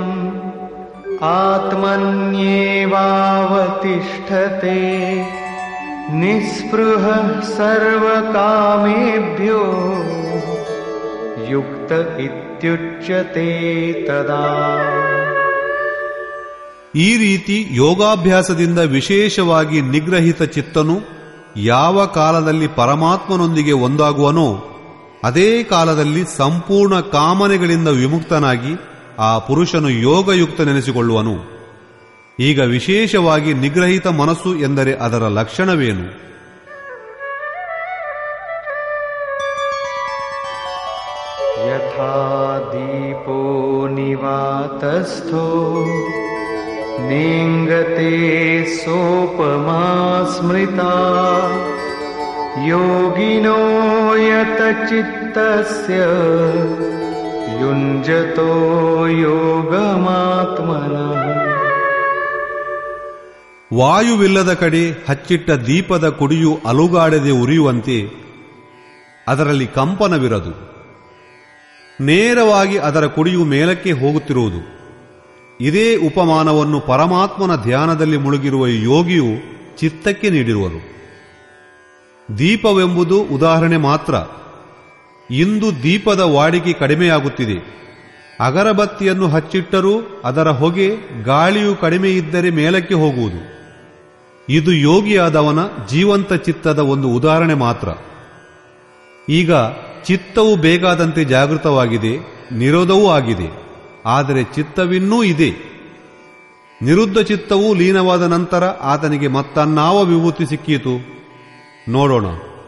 आत्मन्येवावतिष्ठते निःस्पृहः सर्वकामेभ्यो युक्त इत्युच्यते तदा ಈ ರೀತಿ ಯೋಗಾಭ್ಯಾಸದಿಂದ ವಿಶೇಷವಾಗಿ ನಿಗ್ರಹಿತ ಚಿತ್ತನು ಯಾವ ಕಾಲದಲ್ಲಿ ಪರಮಾತ್ಮನೊಂದಿಗೆ ಒಂದಾಗುವನೋ ಅದೇ ಕಾಲದಲ್ಲಿ ಸಂಪೂರ್ಣ ಕಾಮನೆಗಳಿಂದ ವಿಮುಕ್ತನಾಗಿ ಆ ಪುರುಷನು ಯೋಗಯುಕ್ತನೆನಿಸಿಕೊಳ್ಳುವನು ಈಗ ವಿಶೇಷವಾಗಿ ನಿಗ್ರಹಿತ ಮನಸ್ಸು ಎಂದರೆ ಅದರ ಲಕ್ಷಣವೇನು यथा दीपो निवातस्थो नेङ्गते सोपमा स्मृता योगिनो यतचित्तस्य युञ्जतो योगमात्मनः ವಾಯುವಿಲ್ಲದ ಕಡೆ ಹಚ್ಚಿಟ್ಟ ದೀಪದ ಕುಡಿಯು ಅಲುಗಾಡದೆ ಉರಿಯುವಂತೆ ಅದರಲ್ಲಿ ಕಂಪನವಿರದು ನೇರವಾಗಿ ಅದರ ಕುಡಿಯು ಮೇಲಕ್ಕೆ ಹೋಗುತ್ತಿರುವುದು ಇದೇ ಉಪಮಾನವನ್ನು ಪರಮಾತ್ಮನ ಧ್ಯಾನದಲ್ಲಿ ಮುಳುಗಿರುವ ಯೋಗಿಯು ಚಿತ್ತಕ್ಕೆ ನೀಡಿರುವರು ದೀಪವೆಂಬುದು ಉದಾಹರಣೆ ಮಾತ್ರ ಇಂದು ದೀಪದ ವಾಡಿಕೆ ಕಡಿಮೆಯಾಗುತ್ತಿದೆ ಅಗರಬತ್ತಿಯನ್ನು ಹಚ್ಚಿಟ್ಟರೂ ಅದರ ಹೊಗೆ ಗಾಳಿಯು ಕಡಿಮೆ ಇದ್ದರೆ ಮೇಲಕ್ಕೆ ಹೋಗುವುದು ಇದು ಯೋಗಿಯಾದವನ ಜೀವಂತ ಚಿತ್ತದ ಒಂದು ಉದಾಹರಣೆ ಮಾತ್ರ ಈಗ ಚಿತ್ತವು ಬೇಕಾದಂತೆ ಜಾಗೃತವಾಗಿದೆ ನಿರೋಧವೂ ಆಗಿದೆ ಆದರೆ ಚಿತ್ತವಿನ್ನೂ ಇದೆ ನಿರುದ್ಧ ಚಿತ್ತವೂ ಲೀನವಾದ ನಂತರ ಆತನಿಗೆ ಮತ್ತನ್ನಾವ ವಿಭೂತಿ ಸಿಕ್ಕೀತು ನೋಡೋಣ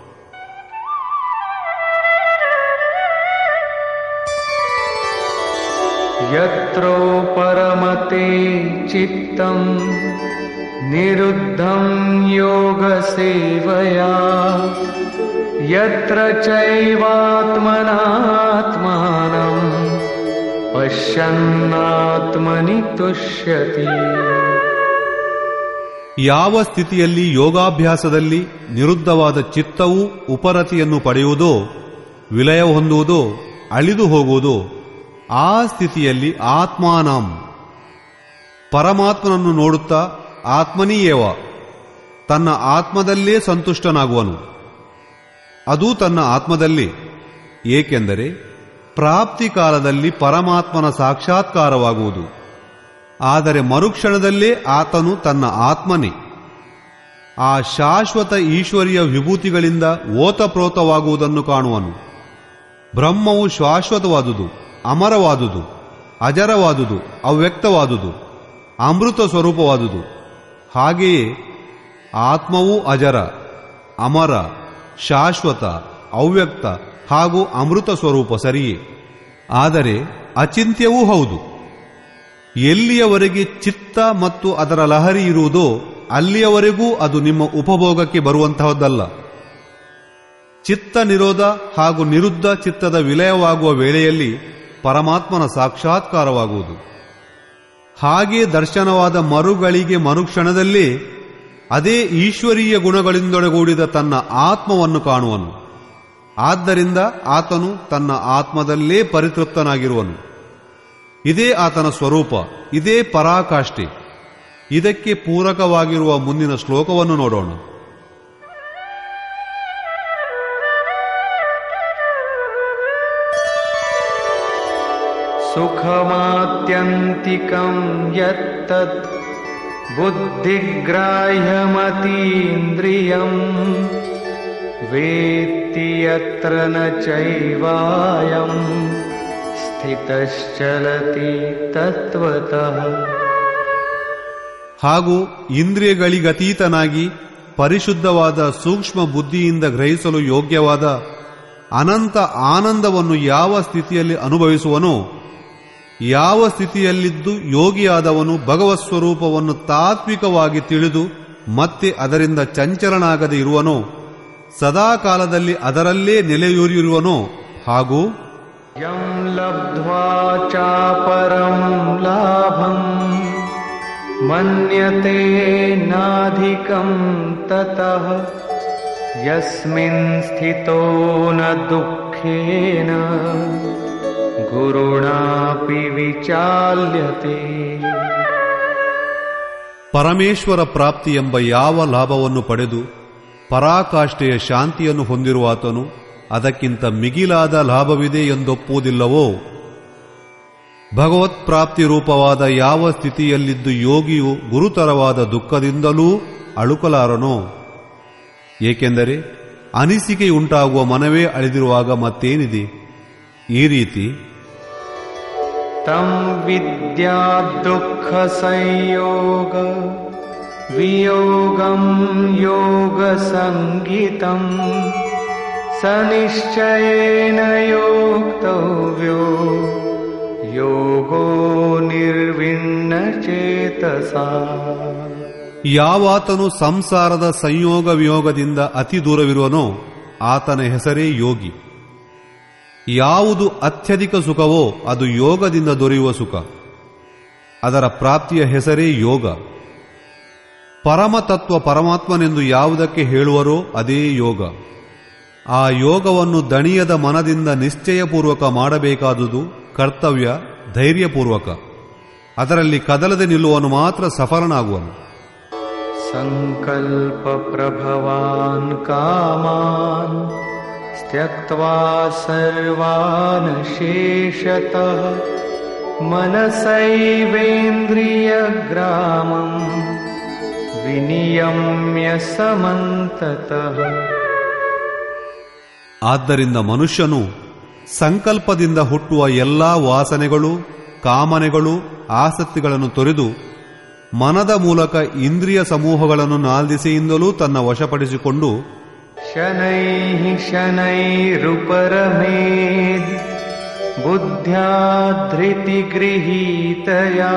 यत्रो परमते चित्तम् निरुद्धं योगसेवया यत्र चैवात्मनात्मानम् पश्यन्नात्मनि तुष्यति ಯಾವ ಸ್ಥಿತಿಯಲ್ಲಿ ಯೋಗಾಭ್ಯಾಸದಲ್ಲಿ ನಿರುದ್ಧವಾದ ಚಿತ್ತವು ಉಪರತಿಯನ್ನು ಪಡೆಯುವುದೋ ವಿಲಯ ಹೊಂದುವುದೋ ಅಳಿದು ಹೋಗುವುದೋ ಆ ಸ್ಥಿತಿಯಲ್ಲಿ ಆತ್ಮಾನಂ ಪರಮಾತ್ಮನನ್ನು ನೋಡುತ್ತಾ ಆತ್ಮನೀಯೇವ ತನ್ನ ಆತ್ಮದಲ್ಲೇ ಸಂತುಷ್ಟನಾಗುವನು ಅದು ತನ್ನ ಆತ್ಮದಲ್ಲಿ ಏಕೆಂದರೆ ಪ್ರಾಪ್ತಿ ಕಾಲದಲ್ಲಿ ಪರಮಾತ್ಮನ ಸಾಕ್ಷಾತ್ಕಾರವಾಗುವುದು ಆದರೆ ಮರುಕ್ಷಣದಲ್ಲೇ ಆತನು ತನ್ನ ಆತ್ಮನೇ ಆ ಶಾಶ್ವತ ಈಶ್ವರಿಯ ವಿಭೂತಿಗಳಿಂದ ಓತಪ್ರೋತವಾಗುವುದನ್ನು ಕಾಣುವನು ಬ್ರಹ್ಮವು ಶಾಶ್ವತವಾದುದು ಅಮರವಾದುದು ಅಜರವಾದುದು ಅವ್ಯಕ್ತವಾದುದು ಅಮೃತ ಸ್ವರೂಪವಾದುದು ಹಾಗೆಯೇ ಆತ್ಮವೂ ಅಜರ ಅಮರ ಶಾಶ್ವತ ಅವ್ಯಕ್ತ ಹಾಗೂ ಅಮೃತ ಸ್ವರೂಪ ಸರಿಯೇ ಆದರೆ ಅಚಿಂತ್ಯವೂ ಹೌದು ಎಲ್ಲಿಯವರೆಗೆ ಚಿತ್ತ ಮತ್ತು ಅದರ ಲಹರಿ ಇರುವುದೋ ಅಲ್ಲಿಯವರೆಗೂ ಅದು ನಿಮ್ಮ ಉಪಭೋಗಕ್ಕೆ ಬರುವಂತಹದ್ದಲ್ಲ ಚಿತ್ತ ನಿರೋಧ ಹಾಗೂ ನಿರುದ್ಧ ಚಿತ್ತದ ವಿಲಯವಾಗುವ ವೇಳೆಯಲ್ಲಿ ಪರಮಾತ್ಮನ ಸಾಕ್ಷಾತ್ಕಾರವಾಗುವುದು ಹಾಗೆ ದರ್ಶನವಾದ ಮರುಗಳಿಗೆ ಮರುಕ್ಷಣದಲ್ಲೇ ಅದೇ ಈಶ್ವರೀಯ ಗುಣಗಳಿಂದೊಡಗೂಡಿದ ತನ್ನ ಆತ್ಮವನ್ನು ಕಾಣುವನು ಆದ್ದರಿಂದ ಆತನು ತನ್ನ ಆತ್ಮದಲ್ಲೇ ಪರಿತೃಪ್ತನಾಗಿರುವನು ಇದೇ ಆತನ ಸ್ವರೂಪ ಇದೇ ಪರಾಕಾಷ್ಠೆ ಇದಕ್ಕೆ ಪೂರಕವಾಗಿರುವ ಮುಂದಿನ ಶ್ಲೋಕವನ್ನು ನೋಡೋಣ सुखमात्यन्तिकं यत्तत् बुद्धिग्राह्यमतीन्द्रियम् वेत्ति यत्र न चैवायम् स्थितश्चलति तत्त्वतः ಹಾಗೂ ಇಂದ್ರಿಯಗಳಿಗತೀತನಾಗಿ ಪರಿಶುದ್ಧವಾದ ಸೂಕ್ಷ್ಮ ಬುದ್ಧಿಯಿಂದ ಗ್ರಹಿಸಲು ಯೋಗ್ಯವಾದ ಅನಂತ ಆನಂದವನ್ನು ಯಾವ ಸ್ಥಿತಿಯಲ್ಲಿ ಅನುಭವಿಸುವನೋ ಯಾವ ಸ್ಥಿತಿಯಲ್ಲಿದ್ದು ಯೋಗಿಯಾದವನು ಭಗವತ್ ಸ್ವರೂಪವನ್ನು ತಾತ್ವಿಕವಾಗಿ ತಿಳಿದು ಮತ್ತೆ ಅದರಿಂದ ಚಂಚಲನಾಗದೆ ಇರುವನೋ ಸದಾ ಕಾಲದಲ್ಲಿ ಅದರಲ್ಲೇ ನೆಲೆಯೂರಿರುವನೋ ಹಾಗೂ यं लब्ध्वा चापरं लाभम् मन्यते नाधिकं ततः यस्मिन् स्थितो न दुःखेन गुरुणापि विचाल्यते ಪರಮೇಶ್ವರ ಪ್ರಾಪ್ತಿ ಎಂಬ ಯಾವ ಲಾಭವನ್ನು ಪಡೆದು ಪರಾಕಾಷ್ಠೆಯ ಶಾಂತಿಯನ್ನು ಹೊಂದಿರುವ ಆತನು ಅದಕ್ಕಿಂತ ಮಿಗಿಲಾದ ಲಾಭವಿದೆ ಎಂದೊಪ್ಪುವುದಿಲ್ಲವೋ ಭಗವತ್ ಪ್ರಾಪ್ತಿ ರೂಪವಾದ ಯಾವ ಸ್ಥಿತಿಯಲ್ಲಿದ್ದು ಯೋಗಿಯು ಗುರುತರವಾದ ದುಃಖದಿಂದಲೂ ಅಳುಕಲಾರನೋ ಏಕೆಂದರೆ ಅನಿಸಿಕೆಯುಂಟಾಗುವ ಮನವೇ ಅಳಿದಿರುವಾಗ ಮತ್ತೇನಿದೆ ಈ ರೀತಿ तं विद्या दुःखसंयोग वियोगं योगसङ्गितम् स निश्चयेन योक्तव्यो योगो निर्विण्णचेतसा ಯಾವಾತನು ಸಂಸಾರದ ಸಂಯೋಗ ವಿಯೋಗದಿಂದ ಅತಿ ದೂರವಿರುವನೋ ಆತನ ಹೆಸರೇ ಯೋಗಿ ಯಾವುದು ಅತ್ಯಧಿಕ ಸುಖವೋ ಅದು ಯೋಗದಿಂದ ದೊರೆಯುವ ಸುಖ ಅದರ ಪ್ರಾಪ್ತಿಯ ಹೆಸರೇ ಯೋಗ ಪರಮತತ್ವ ಪರಮಾತ್ಮನೆಂದು ಯಾವುದಕ್ಕೆ ಹೇಳುವರೋ ಅದೇ ಯೋಗ ಆ ಯೋಗವನ್ನು ದಣಿಯದ ಮನದಿಂದ ನಿಶ್ಚಯಪೂರ್ವಕ ಮಾಡಬೇಕಾದುದು ಕರ್ತವ್ಯ ಧೈರ್ಯಪೂರ್ವಕ ಅದರಲ್ಲಿ ಕದಲದೆ ನಿಲ್ಲುವನು ಮಾತ್ರ ಸಫಲನಾಗುವನು सङ्कल्पप्रभवान् कामान् त्यक्त्वा सर्वान् शेषतः मनसैवेन्द्रियग्रामम् विनियम्य समन्ततः ಆದ್ದರಿಂದ ಮನುಷ್ಯನು ಸಂಕಲ್ಪದಿಂದ ಹುಟ್ಟುವ ಎಲ್ಲಾ ವಾಸನೆಗಳು ಕಾಮನೆಗಳು ಆಸಕ್ತಿಗಳನ್ನು ತೊರೆದು ಮನದ ಮೂಲಕ ಇಂದ್ರಿಯ ಸಮೂಹಗಳನ್ನು ನಾಲ್ದಿಸೆಯಿಂದಲೂ ತನ್ನ ವಶಪಡಿಸಿಕೊಂಡು शनैः शनैरुपरमेद् बुद्ध्या धृतिगृहीतया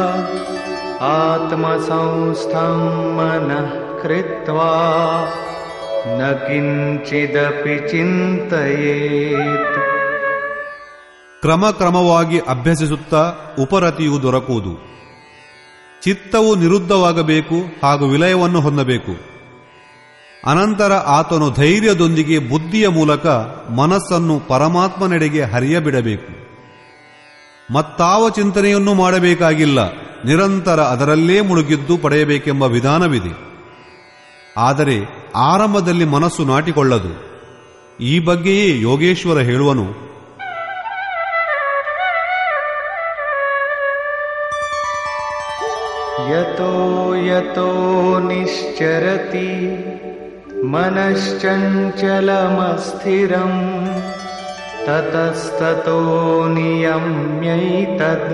आत्मसंस्थं मनः कृत्वा न किञ्चिदपि चिन्तयेत् ಕ್ರಮ ಕ್ರಮವಾಗಿ ಅಭ್ಯಸಿಸುತ್ತಾ ಉಪರತಿಯು ದೊರಕುವುದು ಚಿತ್ತವು ನಿರುದ್ಧವಾಗಬೇಕು ಹಾಗೂ ವಿಲಯವನ್ನು ಹೊಂದಬೇಕು ಅನಂತರ ಆತನು ಧೈರ್ಯದೊಂದಿಗೆ ಬುದ್ಧಿಯ ಮೂಲಕ ಮನಸ್ಸನ್ನು ಪರಮಾತ್ಮನೆಡೆಗೆ ಹರಿಯಬಿಡಬೇಕು ಮತ್ತಾವ ಚಿಂತನೆಯನ್ನು ಮಾಡಬೇಕಾಗಿಲ್ಲ ನಿರಂತರ ಅದರಲ್ಲೇ ಮುಳುಗಿದ್ದು ಪಡೆಯಬೇಕೆಂಬ ವಿಧಾನವಿದೆ ಆದರೆ ಆರಂಭದಲ್ಲಿ ಮನಸ್ಸು ನಾಟಿಕೊಳ್ಳದು ಈ ಬಗ್ಗೆಯೇ ಯೋಗೇಶ್ವರ ಹೇಳುವನು यतो यतो निश्चरति मनश्चञ्चलमस्थिरम् ततस्ततो नियम्यैतद्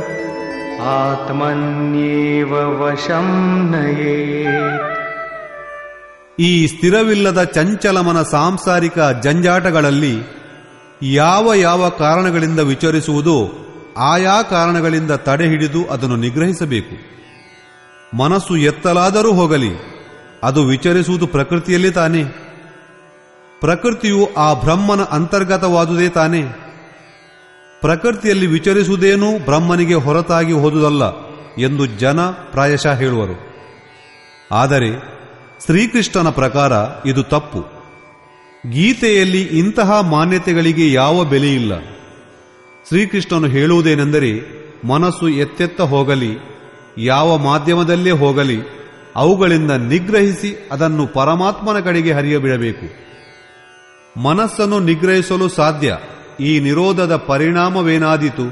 आत्मन्येव वशं नयेत् ಈ ಸ್ಥಿರವಿಲ್ಲದ ಚಂಚಲಮನ ಸಾಂಸಾರಿಕ ಜಂಜಾಟಗಳಲ್ಲಿ ಯಾವ ಯಾವ ಕಾರಣಗಳಿಂದ ವಿಚರಿಸುವುದೋ ಆಯಾ ಕಾರಣಗಳಿಂದ ತಡೆ ಹಿಡಿದು ಅದನ್ನು ನಿಗ್ರಹಿಸಬೇಕು ಮನಸ್ಸು ಎತ್ತಲಾದರೂ ಹೋಗಲಿ ಅದು ವಿಚರಿಸುವುದು ಪ್ರಕೃತಿಯಲ್ಲಿ ತಾನೇ ಪ್ರಕೃತಿಯು ಆ ಬ್ರಹ್ಮನ ಅಂತರ್ಗತವಾದುದೇ ತಾನೇ ಪ್ರಕೃತಿಯಲ್ಲಿ ವಿಚರಿಸುವುದೇನೂ ಬ್ರಹ್ಮನಿಗೆ ಹೊರತಾಗಿ ಹೋದುದಲ್ಲ ಎಂದು ಜನ ಪ್ರಾಯಶಃ ಹೇಳುವರು ಆದರೆ ಶ್ರೀಕೃಷ್ಣನ ಪ್ರಕಾರ ಇದು ತಪ್ಪು ಗೀತೆಯಲ್ಲಿ ಇಂತಹ ಮಾನ್ಯತೆಗಳಿಗೆ ಯಾವ ಬೆಲೆಯಿಲ್ಲ ಶ್ರೀಕೃಷ್ಣನು ಹೇಳುವುದೇನೆಂದರೆ ಮನಸ್ಸು ಎತ್ತೆತ್ತ ಹೋಗಲಿ ಯಾವ ಮಾಧ್ಯಮದಲ್ಲೇ ಹೋಗಲಿ ಅವುಗಳಿಂದ ನಿಗ್ರಹಿಸಿ ಅದನ್ನು ಪರಮಾತ್ಮನ ಕಡೆಗೆ ಹರಿಯಬಿಡಬೇಕು ಮನಸ್ಸನ್ನು ನಿಗ್ರಹಿಸಲು ಸಾಧ್ಯ ಈ ನಿರೋಧದ ಪರಿಣಾಮವೇನಾದೀತು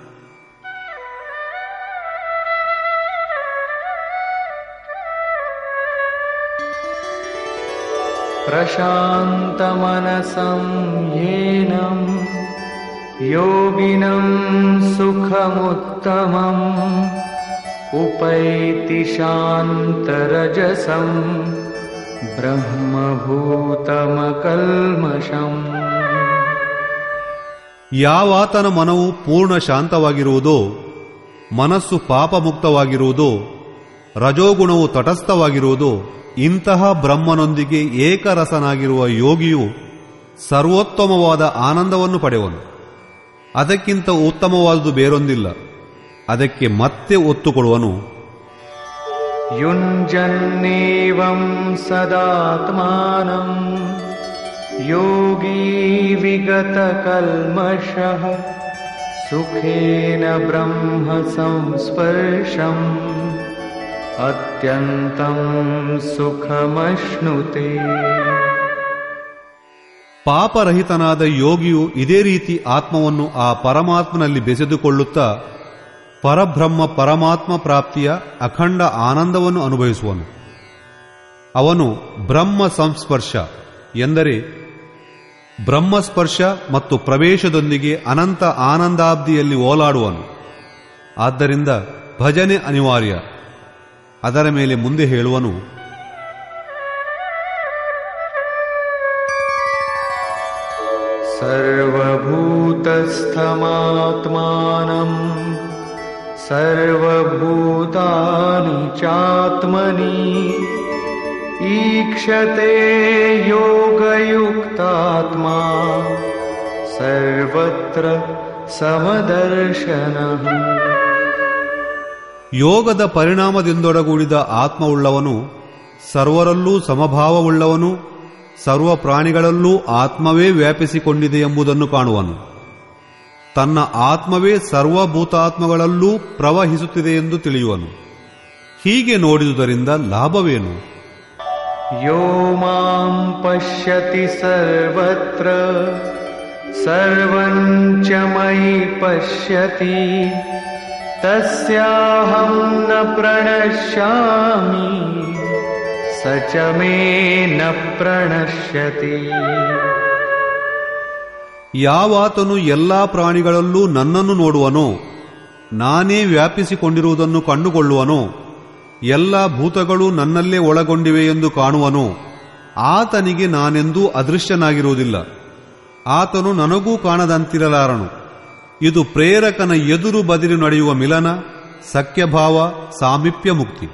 प्रशान्तमनसं येनं योगिनं सुखमुत्तमम् उपैति शान्तरजसं ब्रह्मभूतमकल्मषम् ಯಾವಾತನ ಮನವು ಪೂರ್ಣ ಶಾಂತವಾಗಿರುವುದೋ ಮನಸ್ಸು ಪಾಪಮುಕ್ತವಾಗಿರುವುದೋ ರಜೋಗುಣವು ತಟಸ್ಥವಾಗಿರುವುದೋ ಇಂತಹ ಬ್ರಹ್ಮನೊಂದಿಗೆ ಏಕರಸನಾಗಿರುವ ಯೋಗಿಯು ಸರ್ವೋತ್ತಮವಾದ ಆನಂದವನ್ನು ಪಡೆಯುವನು ಅದಕ್ಕಿಂತ ಉತ್ತಮವಾದುದು ಬೇರೊಂದಿಲ್ಲ ಅದಕ್ಕೆ ಮತ್ತೆ ಒತ್ತು ಕೊಡುವನು युञ्जन्नेवं सदात्मानम् योगी विगतकल्मषः सुखेन ब्रह्म संस्पर्शम् अत्यन्तं सुखमश्नुते ಪಾಪರಹಿತನಾದ ಯೋಗಿಯು ಇದೇ ರೀತಿ ಆತ್ಮವನ್ನು ಆ ಪರಮಾತ್ಮನಲ್ಲಿ ಬೆಸೆದುಕೊಳ್ಳುತ್ತಾ ಪರಬ್ರಹ್ಮ ಪರಮಾತ್ಮ ಪ್ರಾಪ್ತಿಯ ಅಖಂಡ ಆನಂದವನ್ನು ಅನುಭವಿಸುವನು ಅವನು ಬ್ರಹ್ಮ ಸಂಸ್ಪರ್ಶ ಎಂದರೆ ಬ್ರಹ್ಮಸ್ಪರ್ಶ ಮತ್ತು ಪ್ರವೇಶದೊಂದಿಗೆ ಅನಂತ ಆನಂದಾಬ್ದಿಯಲ್ಲಿ ಓಲಾಡುವನು ಆದ್ದರಿಂದ ಭಜನೆ ಅನಿವಾರ್ಯ ಅದರ ಮೇಲೆ ಮುಂದೆ ಹೇಳುವನು सर्वभूतस्थमात्मानम् सर्वभूतानि चात्मनि ईक्षते योगयुक्तात्मा सर्वत्र समदर्शनः ಯೋಗದ ಪರಿಣಾಮದಿಂದೊಡಗೂಡಿದ ಆತ್ಮವುಳ್ಳವನು ಸರ್ವರಲ್ಲೂ ಸಮಭಾವವುಳ್ಳವನು ಸರ್ವ ಪ್ರಾಣಿಗಳಲ್ಲೂ ಆತ್ಮವೇ ವ್ಯಾಪಿಸಿಕೊಂಡಿದೆ ಎಂಬುದನ್ನು ಕಾಣುವನು ತನ್ನ ಆತ್ಮವೇ ಸರ್ವಭೂತಾತ್ಮಗಳಲ್ಲೂ ಪ್ರವಹಿಸುತ್ತಿದೆ ಎಂದು ತಿಳಿಯುವನು ಹೀಗೆ ನೋಡಿದುದರಿಂದ ಲಾಭವೇನು यो मां पश्यति सर्वत्र सर्वं च मयि पश्यति तस्याहं न प्रणश्यामि स च मे न प्रणश्यति ಯಾವಾತನು ಎಲ್ಲಾ ಪ್ರಾಣಿಗಳಲ್ಲೂ ನನ್ನನ್ನು ನೋಡುವನೋ ನಾನೇ ವ್ಯಾಪಿಸಿಕೊಂಡಿರುವುದನ್ನು ಕಂಡುಕೊಳ್ಳುವನೋ ಎಲ್ಲ ಭೂತಗಳು ನನ್ನಲ್ಲೇ ಒಳಗೊಂಡಿವೆ ಎಂದು ಕಾಣುವನೋ ಆತನಿಗೆ ನಾನೆಂದೂ ಅದೃಶ್ಯನಾಗಿರುವುದಿಲ್ಲ ಆತನು ನನಗೂ ಕಾಣದಂತಿರಲಾರನು ಇದು ಪ್ರೇರಕನ ಎದುರು ಬದಿರು ನಡೆಯುವ ಮಿಲನ ಸಖ್ಯಭಾವ ಸಾಮೀಪ್ಯ ಮುಕ್ತಿ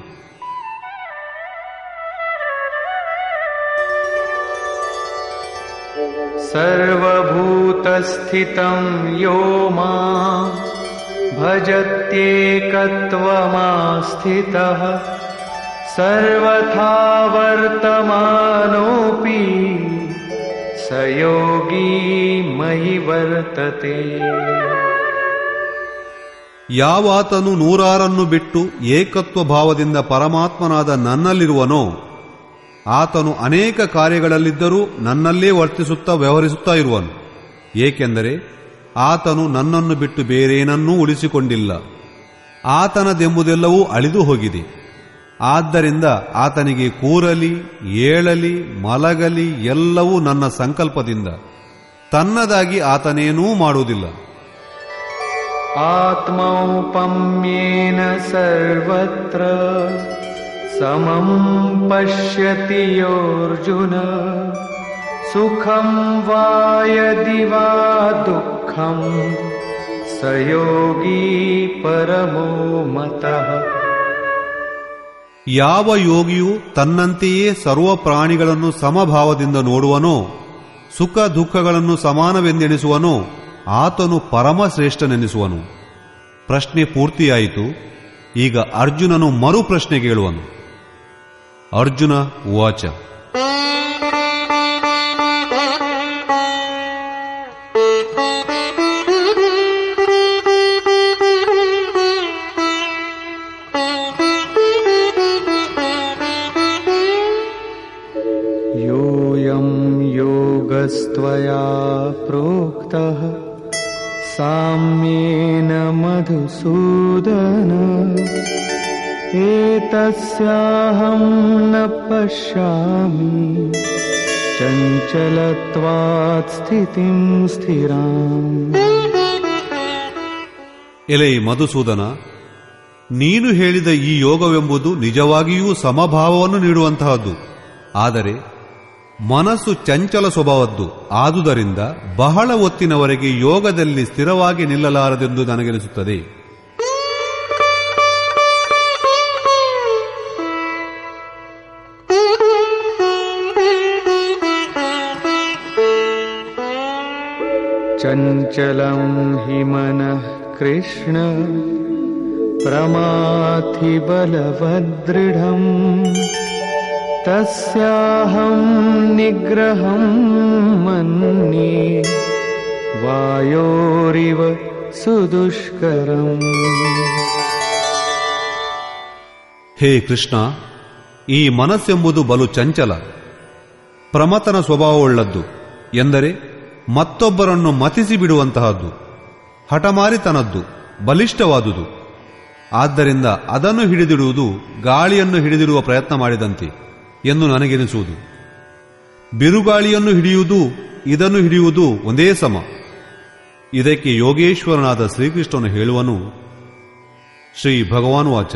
सर्वभूतस्थितं यो मां भजत्येकत्वमास्थितः सर्वथा वर्तमानोऽपि स योगी मयि वರ್ತತೆ ಯಾವಾತನು ನೂರಾರನ್ನು ಬಿಟ್ಟು ಏಕತ್ವ ಭಾವದಿಂದ ಪರಮಾತ್ಮನಾದ ನನ್ನಲ್ಲಿರುವನೋ ಆತನು ಅನೇಕ ಕಾರ್ಯಗಳಲ್ಲಿದ್ದರೂ ನನ್ನಲ್ಲೇ ವರ್ತಿಸುತ್ತಾ ವ್ಯವಹರಿಸುತ್ತಾ ಇರುವನು ಏಕೆಂದರೆ ಆತನು ನನ್ನನ್ನು ಬಿಟ್ಟು ಬೇರೇನನ್ನೂ ಉಳಿಸಿಕೊಂಡಿಲ್ಲ ಆತನದೆಂಬುದೆಲ್ಲವೂ ಅಳಿದು ಹೋಗಿದೆ ಆದ್ದರಿಂದ ಆತನಿಗೆ ಕೂರಲಿ ಏಳಲಿ ಮಲಗಲಿ ಎಲ್ಲವೂ ನನ್ನ ಸಂಕಲ್ಪದಿಂದ ತನ್ನದಾಗಿ ಆತನೇನೂ ಮಾಡುವುದಿಲ್ಲ आत्मौपम्येन सर्वत्र समं पश्यति योऽर्जुन सुखं वा यदि वा दुःखं स योगी परमो मतः ಯಾವ ಯೋಗಿಯು ತನ್ನಂತೆಯೇ ಸರ್ವ ಪ್ರಾಣಿಗಳನ್ನು ಸಮಭಾವದಿಂದ ನೋಡುವನೋ ಸುಖ ದುಃಖಗಳನ್ನು ಸಮಾನವೆಂದೆಣಿಸುವನೋ ಆತನು ಪರಮಶ್ರೇಷ್ಠನೆನಿಸುವನು ಪ್ರಶ್ನೆ ಪೂರ್ತಿಯಾಯಿತು ಈಗ ಅರ್ಜುನನು ಮರು ಪ್ರಶ್ನೆ ಕೇಳುವನು ಅರ್ಜುನ ಉವಾಚ योऽयं योगस्त्वया प्रोक्तः साम्येन मधुसूदन एतस्याहं न पश्यामि चञ्चलत्वात् स्थितिं स्थिराम् ಎಲೈ ಮಧುಸೂದನ ನೀನು ಹೇಳಿದ ಈ ಯೋಗವೆಂಬುದು ನಿಜವಾಗಿಯೂ ಸಮಭಾವವನ್ನು ನೀಡುವಂತಹದ್ದು ಆದರೆ ಮನಸ್ಸು ಚಂಚಲ ಸ್ವಭಾವದ್ದು ಆದುದರಿಂದ ಬಹಳ ಹೊತ್ತಿನವರೆಗೆ ಯೋಗದಲ್ಲಿ ಸ್ಥಿರವಾಗಿ ನಿಲ್ಲಲಾರದೆಂದು ನನಗೆನಿಸುತ್ತದೆ चञ्चलं हि मनः कृष्ण प्रमाथि बलवदृढम् तस्याहं निग्रहं मन्ये वायोरिव सुदुष्करम् ಹೇ ಕೃಷ್ಣ ಈ ಮನಸ್ಸೆಂಬುದು ಬಲು ಚಂಚಲ ಪ್ರಮತನ ಸ್ವಭಾವವುಳ್ಳದ್ದು ಎಂದರೆ ಮತ್ತೊಬ್ಬರನ್ನು ಮತಿಸಿ ಬಿಡುವಂತಹದ್ದು ಹಠಮಾರಿತನದ್ದು ಬಲಿಷ್ಠವಾದುದು ಆದ್ದರಿಂದ ಅದನ್ನು ಹಿಡಿದಿಡುವುದು ಗಾಳಿಯನ್ನು ಹಿಡಿದಿಡುವ ಪ್ರಯತ್ನ ಮಾಡಿದಂತೆ ಎಂದು ನನಗೆನಿಸುವುದು ಬಿರುಗಾಳಿಯನ್ನು ಹಿಡಿಯುವುದು ಇದನ್ನು ಹಿಡಿಯುವುದು ಒಂದೇ ಸಮ ಇದಕ್ಕೆ ಯೋಗೇಶ್ವರನಾದ ಶ್ರೀಕೃಷ್ಣನು ಹೇಳುವನು ಶ್ರೀ ಭಗವಾನ್ ವಾಚ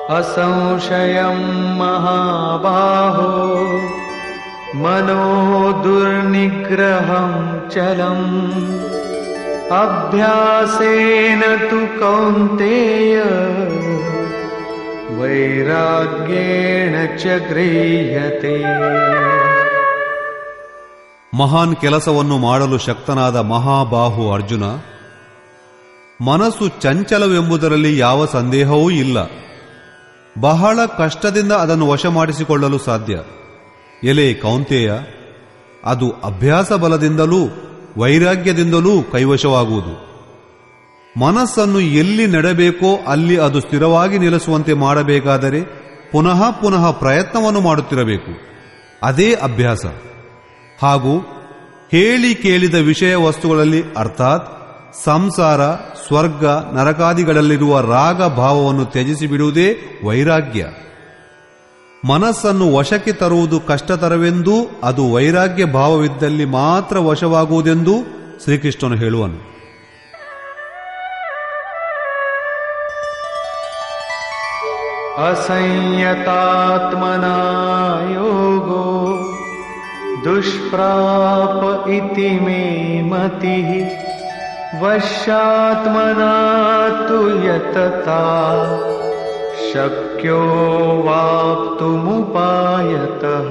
असंशयं महाबाहो मनो दुर्निग्रहं चलम् अभ्यासेन तु कौन्तेय वैराग्येण च गृह्यते ಮಹಾನ್ ಕೆಲಸವನ್ನು ಮಾಡಲು ಶಕ್ತನಾದ ಮಹಾಬಾಹು ಅರ್ಜುನ ಮನಸ್ಸು ಚಂಚಲವೆಂಬುದರಲ್ಲಿ ಯಾವ ಸಂದೇಹವೂ ಇಲ್ಲ ಬಹಳ ಕಷ್ಟದಿಂದ ಅದನ್ನು ವಶ ಮಾಡಿಸಿಕೊಳ್ಳಲು ಸಾಧ್ಯ ಎಲೆ ಕೌಂತೆಯ ಅದು ಅಭ್ಯಾಸ ಬಲದಿಂದಲೂ ವೈರಾಗ್ಯದಿಂದಲೂ ಕೈವಶವಾಗುವುದು ಮನಸ್ಸನ್ನು ಎಲ್ಲಿ ನೆಡಬೇಕೋ ಅಲ್ಲಿ ಅದು ಸ್ಥಿರವಾಗಿ ನಿಲ್ಲಿಸುವಂತೆ ಮಾಡಬೇಕಾದರೆ ಪುನಃ ಪುನಃ ಪ್ರಯತ್ನವನ್ನು ಮಾಡುತ್ತಿರಬೇಕು ಅದೇ ಅಭ್ಯಾಸ ಹಾಗೂ ಹೇಳಿ ಕೇಳಿದ ವಿಷಯ ವಸ್ತುಗಳಲ್ಲಿ ಅರ್ಥಾತ್ ಸಂಸಾರ ಸ್ವರ್ಗ ನರಕಾದಿಗಳಲ್ಲಿರುವ ರಾಗ ಭಾವವನ್ನು ತ್ಯಜಿಸಿ ಬಿಡುವುದೇ ವೈರಾಗ್ಯ ಮನಸ್ಸನ್ನು ವಶಕ್ಕೆ ತರುವುದು ಕಷ್ಟತರವೆಂದೂ ಅದು ವೈರಾಗ್ಯ ಭಾವವಿದ್ದಲ್ಲಿ ಮಾತ್ರ ವಶವಾಗುವುದೆಂದೂ ಶ್ರೀಕೃಷ್ಣನು ಹೇಳುವನು असंयतात्मना योगो दुष्प्राप इति मे मतिः वश्यात्मना तु यतता शक्यो वाप्तुमुपायतः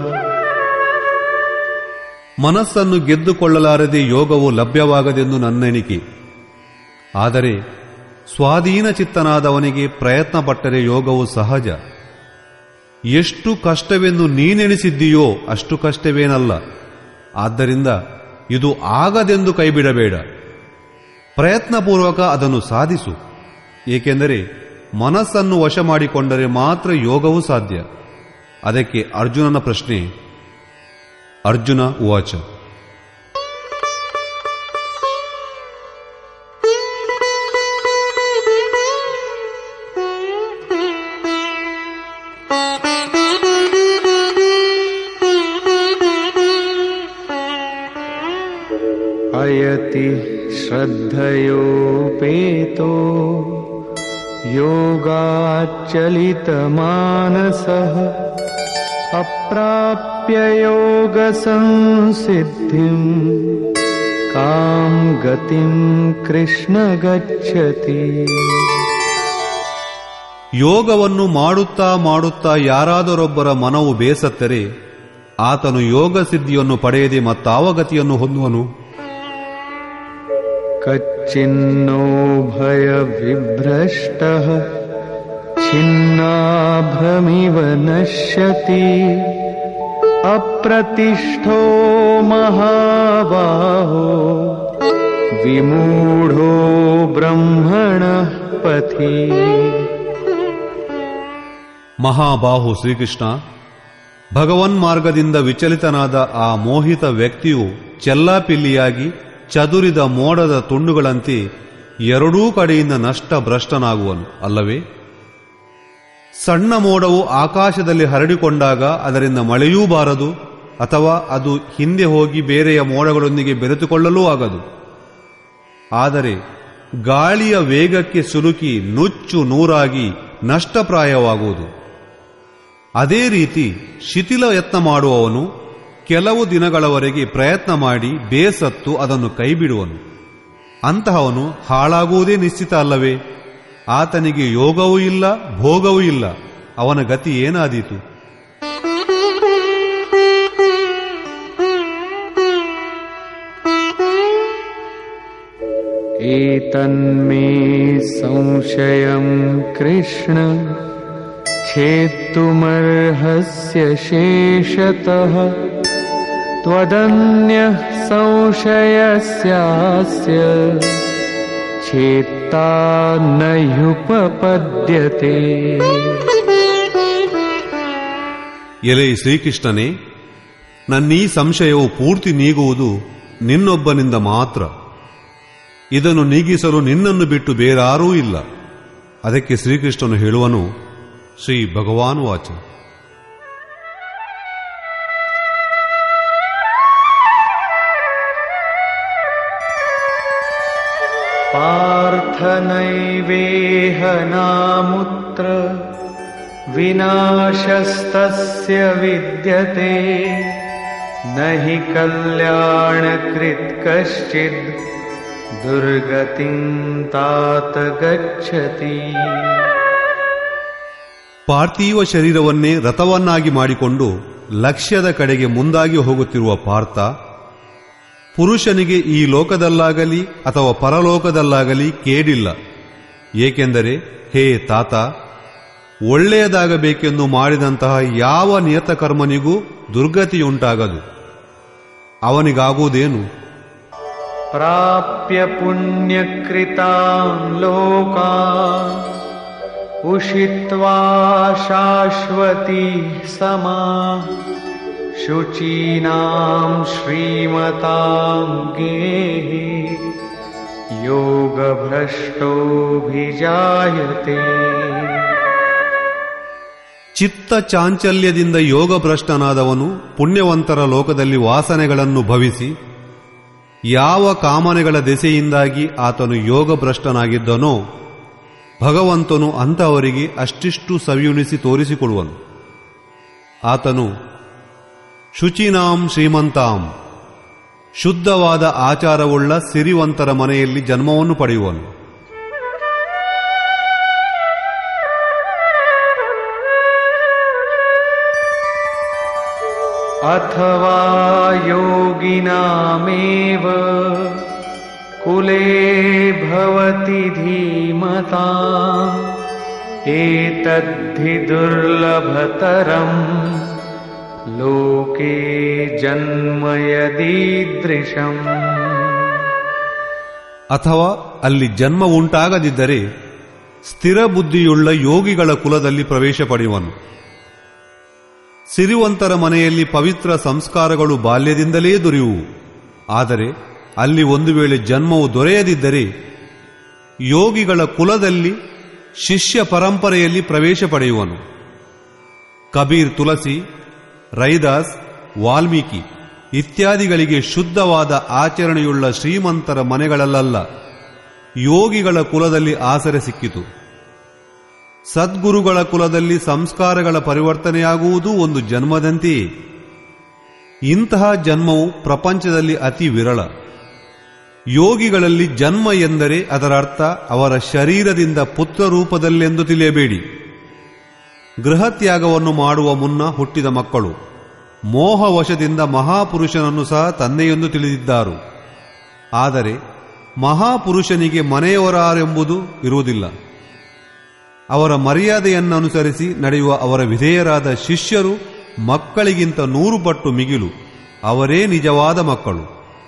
ಮನಸ್ಸನ್ನು ಗೆದ್ದುಕೊಳ್ಳಲಾರದೆ ಯೋಗವು ಲಭ್ಯವಾಗದೆಂದು ನನ್ನೆಣಿಕೆ ಆದರೆ ಸ್ವಾಧೀನ ಚಿತ್ತನಾದವನಿಗೆ ಪ್ರಯತ್ನ ಪಟ್ಟರೆ ಯೋಗವು ಸಹಜ ಎಷ್ಟು ಕಷ್ಟವೆಂದು ನೀನೆಣಿಸಿದ್ದೀಯೋ ಅಷ್ಟು ಕಷ್ಟವೇನಲ್ಲ ಆದ್ದರಿಂದ ಇದು ಆಗದೆಂದು ಕೈಬಿಡಬೇಡ ಪ್ರಯತ್ನಪೂರ್ವಕ ಅದನ್ನು ಸಾಧಿಸು ಏಕೆಂದರೆ ಮನಸ್ಸನ್ನು ವಶ ಮಾಡಿಕೊಂಡರೆ ಮಾತ್ರ ಯೋಗವು ಸಾಧ್ಯ ಅದಕ್ಕೆ ಅರ್ಜುನನ ಪ್ರಶ್ನೆ ಅರ್ಜುನ ಉವಾಚ अयति श्रद्धयोपेतो योगाच्चलितमानसः अप्राप्य योगसंसिद्धिम् कां गतिं कृष्ण गच्छति ಯೋಗವನ್ನು ಮಾಡುತ್ತಾ ಮಾಡುತ್ತಾ ಯಾರಾದರೊಬ್ಬರ ಮನವು ಬೇಸತ್ತರೆ ಆತನು ಯೋಗ ಸಿದ್ಧಿಯನ್ನು ಪಡೆಯದೆ ಮತ್ತಾವ ಗತಿಯನ್ನು ಹೊಂದುವನು कच्चिन्नो भयविभ्रष्टः छिन्नाभ्रमिव नश्यति अप्रतिष्ठो महाबाहो विमूढो ब्रह्मणः पथि ಮಹಾಬಾಹು ಶ್ರೀಕೃಷ್ಣ ಭಗವನ್ಮಾರ್ಗದಿಂದ ವಿಚಲಿತನಾದ ಆ ಮೋಹಿತ ವ್ಯಕ್ತಿಯು ಚೆಲ್ಲಾಪಿಲ್ಲಿಯಾಗಿ ಚದುರಿದ ಮೋಡದ ತುಂಡುಗಳಂತೆ ಎರಡೂ ಕಡೆಯಿಂದ ನಷ್ಟ ಭ್ರಷ್ಟನಾಗುವನು ಅಲ್ಲವೇ ಸಣ್ಣ ಮೋಡವು ಆಕಾಶದಲ್ಲಿ ಹರಡಿಕೊಂಡಾಗ ಅದರಿಂದ ಮಳೆಯೂ ಬಾರದು ಅಥವಾ ಅದು ಹಿಂದೆ ಹೋಗಿ ಬೇರೆಯ ಮೋಡಗಳೊಂದಿಗೆ ಬೆರೆತುಕೊಳ್ಳಲೂ ಆಗದು ಆದರೆ ಗಾಳಿಯ ವೇಗಕ್ಕೆ ಸುಲುಕಿ ನುಚ್ಚು ನೂರಾಗಿ ನಷ್ಟಪ್ರಾಯವಾಗುವುದು ಅದೇ ರೀತಿ ಶಿಥಿಲ ಯತ್ನ ಮಾಡುವವನು ಕೆಲವು ದಿನಗಳವರೆಗೆ ಪ್ರಯತ್ನ ಮಾಡಿ ಬೇಸತ್ತು ಅದನ್ನು ಕೈಬಿಡುವನು ಅಂತಹವನು ಹಾಳಾಗುವುದೇ ನಿಶ್ಚಿತ ಅಲ್ಲವೇ ಆತನಿಗೆ ಯೋಗವೂ ಇಲ್ಲ ಭೋಗವೂ ಇಲ್ಲ ಅವನ ಗತಿ ಏನಾದೀತು एतन्मे संशयं कृष्ण छेत्तुमर्हस्य शेषतः त्वदन्यः संशयस्यास्य छेत्ता न ह्युपपद्यते ಎಲೆ ಶ್ರೀಕೃಷ್ಣನೇ ನನ್ನೀ ಸಂಶಯವು ಪೂರ್ತಿ ನೀಗುವುದು ನಿನ್ನೊಬ್ಬನಿಂದ ಮಾತ್ರ ಇದನ್ನು ನೀಗಿಸಲು ನಿನ್ನನ್ನು ಬಿಟ್ಟು ಬೇರಾರೂ ಇಲ್ಲ ಅದಕ್ಕೆ ಶ್ರೀಕೃಷ್ಣನು ಹೇಳುವನು ಶ್ರೀ ಭಗವಾನ್ ವಾಚ पार्थ नैवेह नामुत्र विनाशस्तस्य विद्यते न हि कल्याणकृत् कश्चित् दुर्गतिं तात गच्छति ಪಾರ್ಥಿವ ಶರೀರವನ್ನೇ ರಥವನ್ನಾಗಿ ಮಾಡಿಕೊಂಡು ಲಕ್ಷ್ಯದ ಕಡೆಗೆ ಮುಂದಾಗಿ ಹೋಗುತ್ತಿರುವ ಪಾರ್ಥ ಪುರುಷನಿಗೆ ಈ ಲೋಕದಲ್ಲಾಗಲಿ ಅಥವಾ ಪರಲೋಕದಲ್ಲಾಗಲಿ ಕೇಡಿಲ್ಲ ಏಕೆಂದರೆ ಹೇ ತಾತ ಒಳ್ಳೆಯದಾಗಬೇಕೆಂದು ಮಾಡಿದಂತಹ ಯಾವ ನಿಯತಕರ್ಮನಿಗೂ ದುರ್ಗತಿಯುಂಟಾಗದು ಅವನಿಗಾಗುವುದೇನು प्राप्य पुण्यकृतां लोका उषित्वा शाश्वती समा शुचीनां श्रीमतां गेः योगभ्रष्टोऽभिजायते ಚಿತ್ತ ಚಾಂಚಲ್ಯದಿಂದ ಯೋಗಭ್ರಷ್ಟನಾದವನು ಪುಣ್ಯವಂತರ ಲೋಕದಲ್ಲಿ ವಾಸನೆಗಳನ್ನು ಭವಿಸಿ ಯಾವ ಕಾಮನೆಗಳ ದೆಸೆಯಿಂದಾಗಿ ಆತನು ಯೋಗಭ್ರಷ್ಟನಾಗಿದ್ದನೋ ಭಗವಂತನು ಅಂತಹವರಿಗೆ ಅಷ್ಟಿಷ್ಟು ಸವಿಯುಣಿಸಿ ತೋರಿಸಿಕೊಡುವನು ಆತನು ಶುಚಿನಾಂ ಶ್ರೀಮಂತಾಂ ಶುದ್ಧವಾದ ಆಚಾರವುಳ್ಳ ಸಿರಿವಂತರ ಮನೆಯಲ್ಲಿ ಜನ್ಮವನ್ನು ಪಡೆಯುವನು अथवा योगिनामेव कुले भवति धीमता एतद्धि दुर्लभतरम् लोके जन्म यदीदृशम् ಅಥವಾ ಅಲ್ಲಿ ಜನ್ಮ ಉಂಟಾಗದಿದ್ದರೆ ಸ್ಥಿರ ಬುದ್ಧಿಯುಳ್ಳ ಯೋಗಿಗಳ ಕುಲದಲ್ಲಿ ಪ್ರವೇಶ ಪಡೆಯುವನು ಸಿರಿವಂತರ ಮನೆಯಲ್ಲಿ ಪವಿತ್ರ ಸಂಸ್ಕಾರಗಳು ಬಾಲ್ಯದಿಂದಲೇ ದೊರೆಯುವು ಆದರೆ ಅಲ್ಲಿ ಒಂದು ವೇಳೆ ಜನ್ಮವು ದೊರೆಯದಿದ್ದರೆ ಯೋಗಿಗಳ ಕುಲದಲ್ಲಿ ಶಿಷ್ಯ ಪರಂಪರೆಯಲ್ಲಿ ಪ್ರವೇಶ ಪಡೆಯುವನು ಕಬೀರ್ ತುಳಸಿ ರೈದಾಸ್ ವಾಲ್ಮೀಕಿ ಇತ್ಯಾದಿಗಳಿಗೆ ಶುದ್ಧವಾದ ಆಚರಣೆಯುಳ್ಳ ಶ್ರೀಮಂತರ ಮನೆಗಳಲ್ಲ ಯೋಗಿಗಳ ಕುಲದಲ್ಲಿ ಆಸರೆ ಸಿಕ್ಕಿತು ಸದ್ಗುರುಗಳ ಕುಲದಲ್ಲಿ ಸಂಸ್ಕಾರಗಳ ಪರಿವರ್ತನೆಯಾಗುವುದು ಒಂದು ಜನ್ಮದಂತೆಯೇ ಇಂತಹ ಜನ್ಮವು ಪ್ರಪಂಚದಲ್ಲಿ ಅತಿ ವಿರಳ ಯೋಗಿಗಳಲ್ಲಿ ಜನ್ಮ ಎಂದರೆ ಅದರ ಅರ್ಥ ಅವರ ಶರೀರದಿಂದ ಪುತ್ರ ರೂಪದಲ್ಲೆಂದು ತಿಳಿಯಬೇಡಿ ಗೃಹತ್ಯಾಗವನ್ನು ಮಾಡುವ ಮುನ್ನ ಹುಟ್ಟಿದ ಮಕ್ಕಳು ಮೋಹವಶದಿಂದ ಮಹಾಪುರುಷನನ್ನು ಸಹ ತಂದೆಯೆಂದು ತಿಳಿದಿದ್ದಾರು ಆದರೆ ಮಹಾಪುರುಷನಿಗೆ ಮನೆಯವರಾರೆಂಬುದು ಇರುವುದಿಲ್ಲ ಅವರ ಮರ್ಯಾದೆಯನ್ನನುಸರಿಸಿ ನಡೆಯುವ ಅವರ ವಿಧೇಯರಾದ ಶಿಷ್ಯರು ಮಕ್ಕಳಿಗಿಂತ ನೂರು ಪಟ್ಟು ಮಿಗಿಲು ಅವರೇ ನಿಜವಾದ ಮಕ್ಕಳು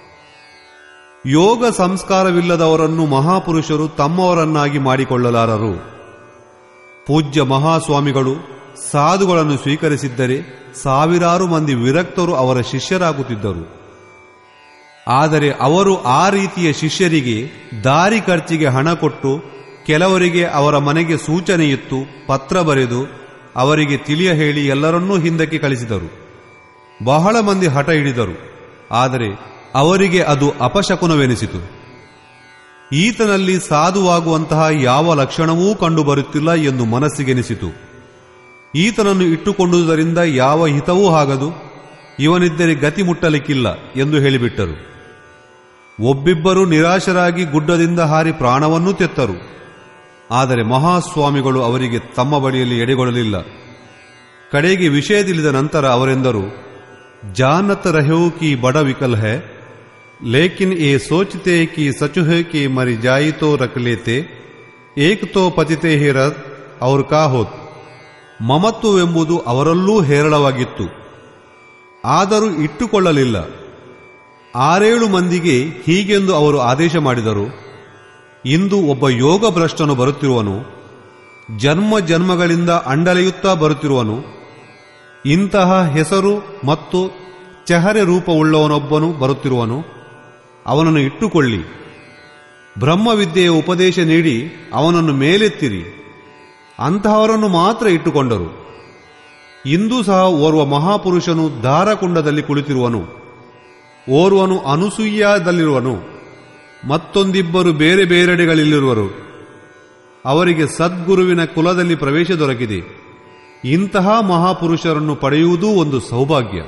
ಯೋಗ ಸಂಸ್ಕಾರವಿಲ್ಲದವರನ್ನು ಮಹಾಪುರುಷರು ತಮ್ಮವರನ್ನಾಗಿ ಮಾಡಿಕೊಳ್ಳಲಾರರು ಪೂಜ್ಯ ಮಹಾಸ್ವಾಮಿಗಳು ಸಾಧುಗಳನ್ನು ಸ್ವೀಕರಿಸಿದ್ದರೆ ಸಾವಿರಾರು ಮಂದಿ ವಿರಕ್ತರು ಅವರ ಶಿಷ್ಯರಾಗುತ್ತಿದ್ದರು ಆದರೆ ಅವರು ಆ ರೀತಿಯ ಶಿಷ್ಯರಿಗೆ ದಾರಿ ಖರ್ಚಿಗೆ ಹಣ ಕೊಟ್ಟು ಕೆಲವರಿಗೆ ಅವರ ಮನೆಗೆ ಸೂಚನೆಯಿತ್ತು ಪತ್ರ ಬರೆದು ಅವರಿಗೆ ತಿಳಿಯ ಹೇಳಿ ಎಲ್ಲರನ್ನೂ ಹಿಂದಕ್ಕೆ ಕಳಿಸಿದರು ಬಹಳ ಮಂದಿ ಹಠ ಹಿಡಿದರು ಆದರೆ ಅವರಿಗೆ ಅದು ಅಪಶಕುನವೆನಿಸಿತು ಈತನಲ್ಲಿ ಸಾಧುವಾಗುವಂತಹ ಯಾವ ಲಕ್ಷಣವೂ ಕಂಡುಬರುತ್ತಿಲ್ಲ ಎಂದು ಮನಸ್ಸಿಗೆನಿಸಿತು ಈತನನ್ನು ಇಟ್ಟುಕೊಂಡುದರಿಂದ ಯಾವ ಹಿತವೂ ಆಗದು ಇವನಿದ್ದರೆ ಗತಿ ಮುಟ್ಟಲಿಕ್ಕಿಲ್ಲ ಎಂದು ಹೇಳಿಬಿಟ್ಟರು ಒಬ್ಬಿಬ್ಬರು ನಿರಾಶರಾಗಿ ಗುಡ್ಡದಿಂದ ಹಾರಿ ಪ್ರಾಣವನ್ನೂ ತೆತ್ತರು ಆದರೆ ಮಹಾಸ್ವಾಮಿಗಳು ಅವರಿಗೆ ತಮ್ಮ ಬಳಿಯಲ್ಲಿ ಎಡೆಗೊಳ್ಳಲಿಲ್ಲ ಕಡೆಗೆ ವಿಷಯ ತಿಳಿದ ನಂತರ ಅವರೆಂದರು ಜಾನತ್ ರಹೋ ಕಿ ಬಡ ವಿಕಲ್ ಹೈ ಲೇಕಿನ್ ಏ ಸೋಚತೆ ಕಿ ಸಚು ಹೈ ಕಿ ಮರಿ ಜಾಯಿ ತೋ ರಖ್ ಲೇತೆ ಏಕ್ ತೋ ಪತಿತೆ ಹಿ ರಥ್ ಅವ್ರ ಕಾ ಹೋತ್ ಮಮತ್ವವೆಂಬುದು ಅವರಲ್ಲೂ ಹೇರಳವಾಗಿತ್ತು ಆದರೂ ಇಟ್ಟುಕೊಳ್ಳಲಿಲ್ಲ ಆರೇಳು ಮಂದಿಗೆ ಹೀಗೆಂದು ಅವರು ಆದೇಶ ಮಾಡಿದರು ಇಂದು ಒಬ್ಬ ಯೋಗ ಭ್ರಷ್ಟನು ಬರುತ್ತಿರುವನು ಜನ್ಮ ಜನ್ಮಗಳಿಂದ ಅಂಡಲೆಯುತ್ತಾ ಬರುತ್ತಿರುವನು ಇಂತಹ ಹೆಸರು ಮತ್ತು ಚಹರೆ ರೂಪವುಳ್ಳವನೊಬ್ಬನು ಬರುತ್ತಿರುವನು ಅವನನ್ನು ಇಟ್ಟುಕೊಳ್ಳಿ ಬ್ರಹ್ಮವಿದ್ಯೆಯ ಉಪದೇಶ ನೀಡಿ ಅವನನ್ನು ಮೇಲೆತ್ತಿರಿ ಅಂತಹವರನ್ನು ಮಾತ್ರ ಇಟ್ಟುಕೊಂಡರು ಇಂದೂ ಸಹ ಓರ್ವ ಮಹಾಪುರುಷನು ದಾರಕುಂಡದಲ್ಲಿ ಕುಳಿತಿರುವನು ಓರ್ವನು ಅನುಸೂಯದಲ್ಲಿರುವನು ಮತ್ತೊಂದಿಬ್ಬರು ಬೇರೆ ಬೇರೆಡೆಗಳಲ್ಲಿರುವರು ಅವರಿಗೆ ಸದ್ಗುರುವಿನ ಕುಲದಲ್ಲಿ ಪ್ರವೇಶ ದೊರಕಿದೆ ಇಂತಹ ಮಹಾಪುರುಷರನ್ನು ಪಡೆಯುವುದೂ ಒಂದು ಸೌಭಾಗ್ಯ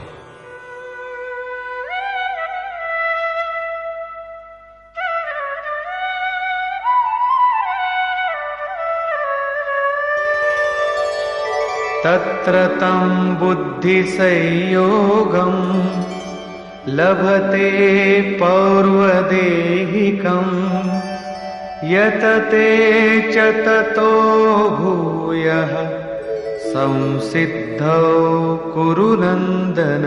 तत्र तं बुद्धिसंयोगम् लभते पौर्वदेहिकम् यतते च ततो भूयः संसिद्धौ कुरु नन्दन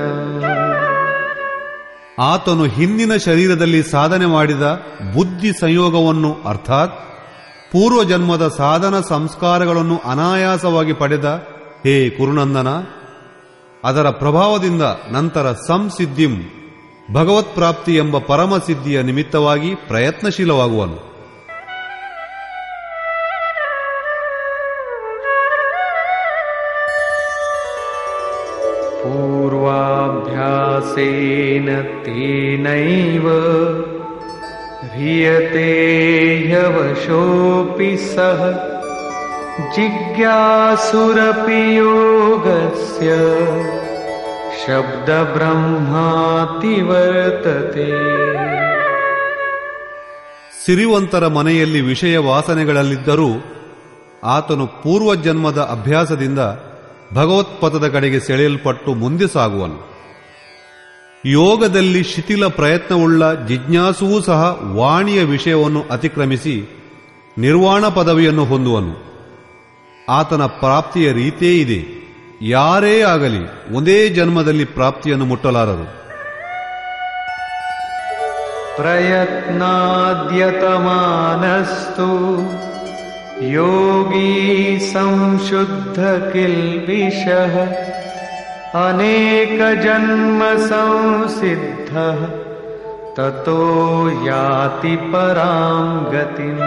ಆತನು ಹಿಂದಿನ ಶರೀರದಲ್ಲಿ ಸಾಧನೆ ಮಾಡಿದ ಬುದ್ಧಿ ಸಂಯೋಗವನ್ನು ಅರ್ಥಾತ್ ಪೂರ್ವಜನ್ಮದ ಸಾಧನ ಸಂಸ್ಕಾರಗಳನ್ನು ಅನಾಯಾಸವಾಗಿ ಪಡೆದ ಹೇ ಕುರುನಂದನ ಅದರ ಪ್ರಭಾವದಿಂದ ನಂತರ ಸಂಸಿದ್ಧಿಂ ಭಗವತ್ ಪ್ರಾಪ್ತಿ ಎಂಬ ಪರಮಸಿದ್ಧಿಯ ನಿಮಿತ್ತವಾಗಿ ಪ್ರಯತ್ನಶೀಲವಾಗುವನು पूर्वाभ्यासेन तेनैव ह्रियते ह्यवशोऽपि सः जिज्ञासुरपि योगस्य शब्दब्रह्माति वर्तते ಸಿರಿವಂತರ ಮನೆಯಲ್ಲಿ ವಿಷಯ ವಾಸನೆಗಳಲ್ಲಿದ್ದರೂ ಆತನು ಪೂರ್ವಜನ್ಮದ ಅಭ್ಯಾಸದಿಂದ ಭಗವತ್ಪಥದ ಕಡೆಗೆ ಸೆಳೆಯಲ್ಪಟ್ಟು ಮುಂದೆ ಸಾಗುವನು ಯೋಗದಲ್ಲಿ ಶಿಥಿಲ ಪ್ರಯತ್ನವುಳ್ಳ ಜಿಜ್ಞಾಸುವೂ ಸಹ ವಾಣಿಯ ವಿಷಯವನ್ನು ಅತಿಕ್ರಮಿಸಿ ನಿರ್ವಾಣ ಪದವಿಯನ್ನು ಹೊಂದುವನು ಆತನ ಪ್ರಾಪ್ತಿಯ ರೀತಿಯೇ ಇದೆ ಯಾರೇ ಆಗಲಿ ಒಂದೇ ಜನ್ಮದಲ್ಲಿ ಪ್ರಾಪ್ತಿಯನ್ನು ಮುಟ್ಟಲಾರರು प्रयत्नाद्यतमानस्तु योगी संशुद्धकिल्बिषः अनेकजन्मसंसिद्धः ततो याति परां गतिम्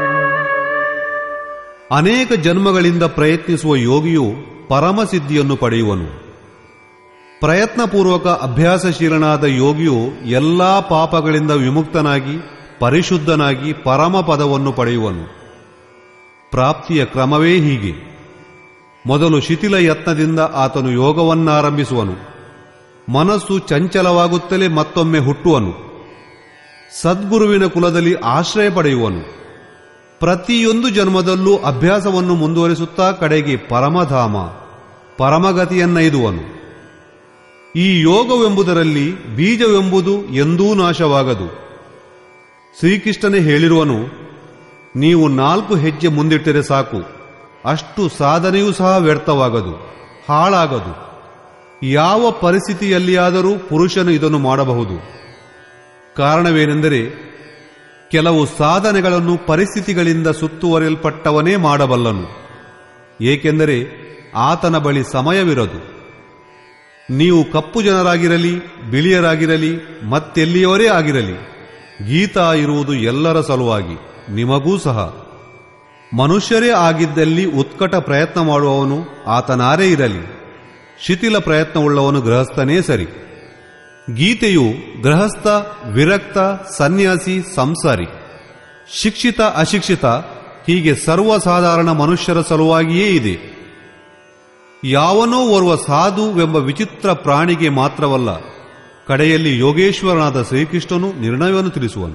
ಅನೇಕ ಜನ್ಮಗಳಿಂದ ಪ್ರಯತ್ನಿಸುವ ಯೋಗಿಯು ಪರಮಸಿದ್ಧಿಯನ್ನು ಪಡೆಯುವನು ಪ್ರಯತ್ನಪೂರ್ವಕ ಅಭ್ಯಾಸಶೀಲನಾದ ಯೋಗಿಯು ಎಲ್ಲಾ ಪಾಪಗಳಿಂದ ವಿಮುಕ್ತನಾಗಿ ಪರಿಶುದ್ಧನಾಗಿ ಪರಮ ಪದವನ್ನು ಪಡೆಯುವನು ಪ್ರಾಪ್ತಿಯ ಕ್ರಮವೇ ಹೀಗೆ ಮೊದಲು ಶಿಥಿಲ ಯತ್ನದಿಂದ ಆತನು ಯೋಗವನ್ನಾರಂಭಿಸುವನು ಮನಸ್ಸು ಚಂಚಲವಾಗುತ್ತಲೇ ಮತ್ತೊಮ್ಮೆ ಹುಟ್ಟುವನು ಸದ್ಗುರುವಿನ ಕುಲದಲ್ಲಿ ಆಶ್ರಯ ಪಡೆಯುವನು ಪ್ರತಿಯೊಂದು ಜನ್ಮದಲ್ಲೂ ಅಭ್ಯಾಸವನ್ನು ಮುಂದುವರಿಸುತ್ತಾ ಕಡೆಗೆ ಪರಮಧಾಮ ಪರಮಗತಿಯನ್ನೈದುವನು ಈ ಯೋಗವೆಂಬುದರಲ್ಲಿ ಬೀಜವೆಂಬುದು ಎಂದೂ ನಾಶವಾಗದು ಶ್ರೀಕೃಷ್ಣನೇ ಹೇಳಿರುವನು ನೀವು ನಾಲ್ಕು ಹೆಜ್ಜೆ ಮುಂದಿಟ್ಟರೆ ಸಾಕು ಅಷ್ಟು ಸಾಧನೆಯೂ ಸಹ ವ್ಯರ್ಥವಾಗದು ಹಾಳಾಗದು ಯಾವ ಪರಿಸ್ಥಿತಿಯಲ್ಲಿಯಾದರೂ ಪುರುಷನು ಇದನ್ನು ಮಾಡಬಹುದು ಕಾರಣವೇನೆಂದರೆ ಕೆಲವು ಸಾಧನೆಗಳನ್ನು ಪರಿಸ್ಥಿತಿಗಳಿಂದ ಸುತ್ತುವರಿಯಲ್ಪಟ್ಟವನೇ ಮಾಡಬಲ್ಲನು ಏಕೆಂದರೆ ಆತನ ಬಳಿ ಸಮಯವಿರದು ನೀವು ಕಪ್ಪು ಜನರಾಗಿರಲಿ ಬಿಳಿಯರಾಗಿರಲಿ ಮತ್ತೆಲ್ಲಿಯವರೇ ಆಗಿರಲಿ ಗೀತಾ ಇರುವುದು ಎಲ್ಲರ ಸಲುವಾಗಿ ನಿಮಗೂ ಸಹ ಮನುಷ್ಯರೇ ಆಗಿದ್ದಲ್ಲಿ ಉತ್ಕಟ ಪ್ರಯತ್ನ ಮಾಡುವವನು ಆತನಾರೇ ಇರಲಿ ಶಿಥಿಲ ಪ್ರಯತ್ನವುಳ್ಳವನು ಗೃಹಸ್ಥನೇ ಸರಿ ಗೀತೆಯು ಗೃಹಸ್ಥ ವಿರಕ್ತ ಸನ್ಯಾಸಿ ಸಂಸಾರಿ ಶಿಕ್ಷಿತ ಅಶಿಕ್ಷಿತ ಹೀಗೆ ಸರ್ವಸಾಧಾರಣ ಮನುಷ್ಯರ ಸಲುವಾಗಿಯೇ ಇದೆ ಯಾವನೋ ಓರ್ವ ಸಾಧುವೆಂಬ ವಿಚಿತ್ರ ಪ್ರಾಣಿಗೆ ಮಾತ್ರವಲ್ಲ ಕಡೆಯಲ್ಲಿ ಯೋಗೇಶ್ವರನಾದ ಶ್ರೀಕೃಷ್ಣನು ನಿರ್ಣಯವನ್ನು ತಿಳಿಸುವನು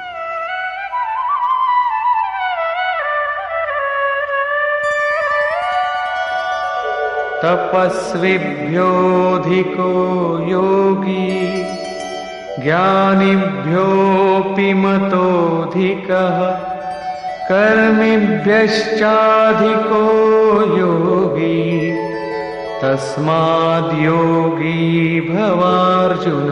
तपस्विभ्योऽधिको योगी ज्ञानिभ्योऽपि मतोऽधिकः कर्मिभ्यश्चाधिको योगी तस्माद्योगी भवार्जुन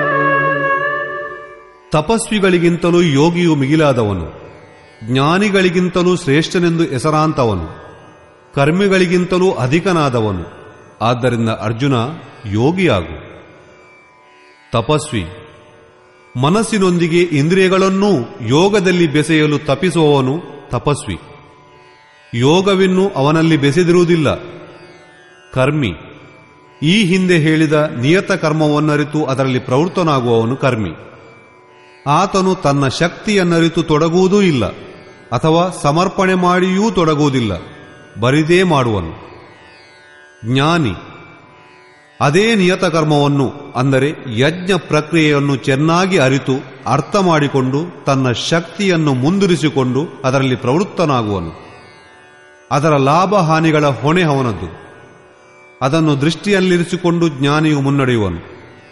ತಪಸ್ವಿಗಳಿಗಿಂತಲೂ ಯೋಗಿಯು ಮಿಗಿಲಾದವನು ಜ್ಞಾನಿಗಳಿಗಿಂತಲೂ ಶ್ರೇಷ್ಠನೆಂದು ಹೆಸರಾಂತವನು ಕರ್ಮಿಗಳಿಗಿಂತಲೂ ಅಧಿಕನಾದವನು ಆದ್ದರಿಂದ ಅರ್ಜುನ ಯೋಗಿಯಾಗು ತಪಸ್ವಿ ಮನಸ್ಸಿನೊಂದಿಗೆ ಇಂದ್ರಿಯಗಳನ್ನೂ ಯೋಗದಲ್ಲಿ ಬೆಸೆಯಲು ತಪ್ಪಿಸುವವನು ತಪಸ್ವಿ ಯೋಗವಿನ್ನೂ ಅವನಲ್ಲಿ ಬೆಸೆದಿರುವುದಿಲ್ಲ ಕರ್ಮಿ ಈ ಹಿಂದೆ ಹೇಳಿದ ನಿಯತ ಕರ್ಮವನ್ನರಿತು ಅದರಲ್ಲಿ ಪ್ರವೃತ್ತನಾಗುವವನು ಕರ್ಮಿ ಆತನು ತನ್ನ ಶಕ್ತಿಯನ್ನರಿತು ತೊಡಗುವುದೂ ಇಲ್ಲ ಅಥವಾ ಸಮರ್ಪಣೆ ಮಾಡಿಯೂ ತೊಡಗುವುದಿಲ್ಲ ಬರಿದೇ ಮಾಡುವನು ಜ್ಞಾನಿ ಅದೇ ನಿಯತ ಕರ್ಮವನ್ನು ಅಂದರೆ ಯಜ್ಞ ಪ್ರಕ್ರಿಯೆಯನ್ನು ಚೆನ್ನಾಗಿ ಅರಿತು ಅರ್ಥ ಮಾಡಿಕೊಂಡು ತನ್ನ ಶಕ್ತಿಯನ್ನು ಮುಂದುರಿಸಿಕೊಂಡು ಅದರಲ್ಲಿ ಪ್ರವೃತ್ತನಾಗುವನು ಅದರ ಲಾಭ ಹಾನಿಗಳ ಹೊಣೆ ಅವನದ್ದು ಅದನ್ನು ದೃಷ್ಟಿಯಲ್ಲಿರಿಸಿಕೊಂಡು ಜ್ಞಾನಿಯು ಮುನ್ನಡೆಯುವನು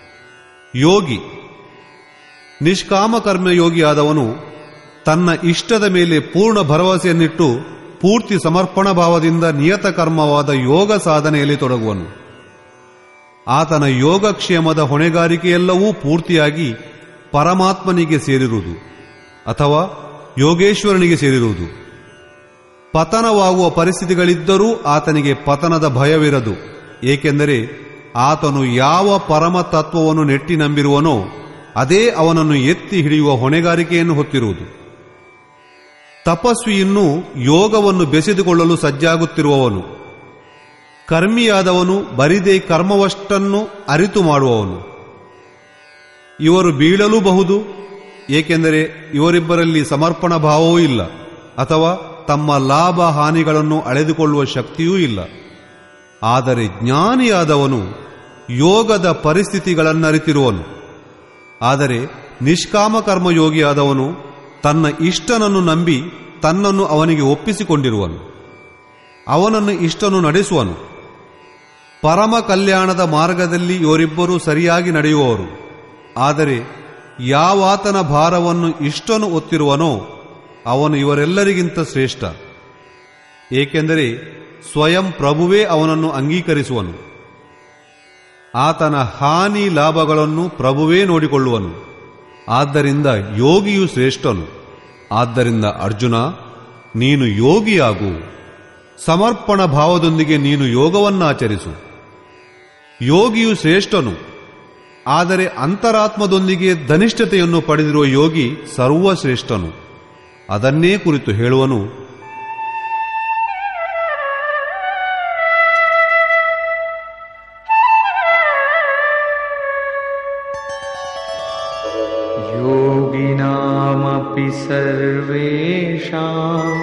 ಯೋಗಿ ನಿಷ್ಕಾಮ ಕರ್ಮಯೋಗಿಯಾದವನು ತನ್ನ ಇಷ್ಟದ ಮೇಲೆ ಪೂರ್ಣ ಭರವಸೆಯನ್ನಿಟ್ಟು ಪೂರ್ತಿ ಸಮರ್ಪಣ ಭಾವದಿಂದ ನಿಯತ ಕರ್ಮವಾದ ಯೋಗ ಸಾಧನೆಯಲ್ಲಿ ತೊಡಗುವನು ಆತನ ಯೋಗಕ್ಷೇಮದ ಹೊಣೆಗಾರಿಕೆಯೆಲ್ಲವೂ ಪೂರ್ತಿಯಾಗಿ ಪರಮಾತ್ಮನಿಗೆ ಸೇರಿರುವುದು ಅಥವಾ ಯೋಗೇಶ್ವರನಿಗೆ ಸೇರಿರುವುದು ಪತನವಾಗುವ ಪರಿಸ್ಥಿತಿಗಳಿದ್ದರೂ ಆತನಿಗೆ ಪತನದ ಭಯವಿರದು ಏಕೆಂದರೆ ಆತನು ಯಾವ ಪರಮ ತತ್ವವನ್ನು ನೆಟ್ಟಿ ನಂಬಿರುವನೋ ಅದೇ ಅವನನ್ನು ಎತ್ತಿ ಹಿಡಿಯುವ ಹೊಣೆಗಾರಿಕೆಯನ್ನು ಹೊತ್ತಿರುವುದು ತಪಸ್ವಿಯನ್ನು ಯೋಗವನ್ನು ಬೆಸೆದುಕೊಳ್ಳಲು ಸಜ್ಜಾಗುತ್ತಿರುವವನು ಕರ್ಮಿಯಾದವನು ಬರಿದೇ ಕರ್ಮವಷ್ಟನ್ನು ಅರಿತು ಮಾಡುವವನು ಇವರು ಬೀಳಲೂಬಹುದು ಏಕೆಂದರೆ ಇವರಿಬ್ಬರಲ್ಲಿ ಸಮರ್ಪಣ ಭಾವವೂ ಇಲ್ಲ ಅಥವಾ ತಮ್ಮ ಲಾಭ ಹಾನಿಗಳನ್ನು ಅಳೆದುಕೊಳ್ಳುವ ಶಕ್ತಿಯೂ ಇಲ್ಲ ಆದರೆ ಜ್ಞಾನಿಯಾದವನು ಯೋಗದ ಪರಿಸ್ಥಿತಿಗಳನ್ನರಿತಿರುವನು ಆದರೆ ನಿಷ್ಕಾಮ ಕರ್ಮಯೋಗಿಯಾದವನು ತನ್ನ ಇಷ್ಟನನ್ನು ನಂಬಿ ತನ್ನನ್ನು ಅವನಿಗೆ ಒಪ್ಪಿಸಿಕೊಂಡಿರುವನು ಅವನನ್ನು ಇಷ್ಟನು ನಡೆಸುವನು ಪರಮ ಕಲ್ಯಾಣದ ಮಾರ್ಗದಲ್ಲಿ ಇವರಿಬ್ಬರೂ ಸರಿಯಾಗಿ ನಡೆಯುವವರು ಆದರೆ ಯಾವಾತನ ಭಾರವನ್ನು ಇಷ್ಟನು ಒತ್ತಿರುವನೋ ಅವನು ಇವರೆಲ್ಲರಿಗಿಂತ ಶ್ರೇಷ್ಠ ಏಕೆಂದರೆ ಸ್ವಯಂ ಪ್ರಭುವೇ ಅವನನ್ನು ಅಂಗೀಕರಿಸುವನು ಆತನ ಹಾನಿ ಲಾಭಗಳನ್ನು ಪ್ರಭುವೇ ನೋಡಿಕೊಳ್ಳುವನು ಆದ್ದರಿಂದ ಯೋಗಿಯು ಶ್ರೇಷ್ಠನು ಆದ್ದರಿಂದ ಅರ್ಜುನ ನೀನು ಯೋಗಿಯಾಗು ಸಮರ್ಪಣ ಭಾವದೊಂದಿಗೆ ನೀನು ಯೋಗವನ್ನಾಚರಿಸು ಯೋಗಿಯು ಶ್ರೇಷ್ಠನು ಆದರೆ ಅಂತರಾತ್ಮದೊಂದಿಗೆ ಧನಿಷ್ಠತೆಯನ್ನು ಪಡೆದಿರುವ ಯೋಗಿ ಸರ್ವಶ್ರೇಷ್ಠನು ಅದನ್ನೇ ಕುರಿತು ಹೇಳುವನು योगिनामपि सर्वेषाम्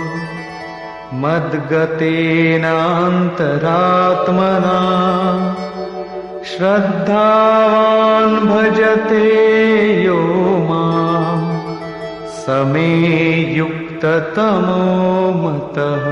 मद्गतेनान्तरात्मना श्रद्धावान् भजते यो माम् समे युक्ततमो मतः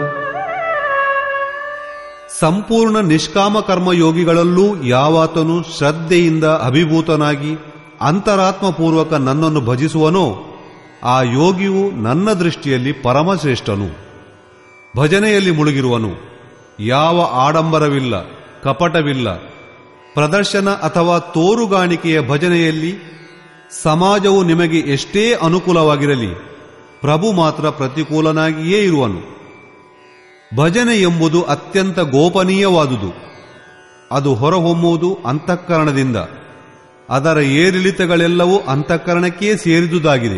ಸಂಪೂರ್ಣ ನಿಷ್ಕಾಮ ಕರ್ಮಯೋಗಿಗಳಲ್ಲೂ ಯಾವಾತನು ಶ್ರದ್ಧೆಯಿಂದ ಅಭಿಭೂತನಾಗಿ ಅಂತರಾತ್ಮಪೂರ್ವಕ ನನ್ನನ್ನು ಭಜಿಸುವನೋ ಆ ಯೋಗಿಯು ನನ್ನ ದೃಷ್ಟಿಯಲ್ಲಿ ಪರಮಶ್ರೇಷ್ಠನು ಭಜನೆಯಲ್ಲಿ ಮುಳುಗಿರುವನು ಯಾವ ಆಡಂಬರವಿಲ್ಲ ಕಪಟವಿಲ್ಲ ಪ್ರದರ್ಶನ ಅಥವಾ ತೋರುಗಾಣಿಕೆಯ ಭಜನೆಯಲ್ಲಿ ಸಮಾಜವು ನಿಮಗೆ ಎಷ್ಟೇ ಅನುಕೂಲವಾಗಿರಲಿ ಪ್ರಭು ಮಾತ್ರ ಪ್ರತಿಕೂಲನಾಗಿಯೇ ಇರುವನು ಭಜನೆ ಎಂಬುದು ಅತ್ಯಂತ ಗೋಪನೀಯವಾದುದು ಅದು ಹೊರಹೊಮ್ಮುವುದು ಅಂತಃಕರಣದಿಂದ ಅದರ ಏರಿಳಿತಗಳೆಲ್ಲವೂ ಅಂತಃಕರಣಕ್ಕೇ ಸೇರಿದುದಾಗಿದೆ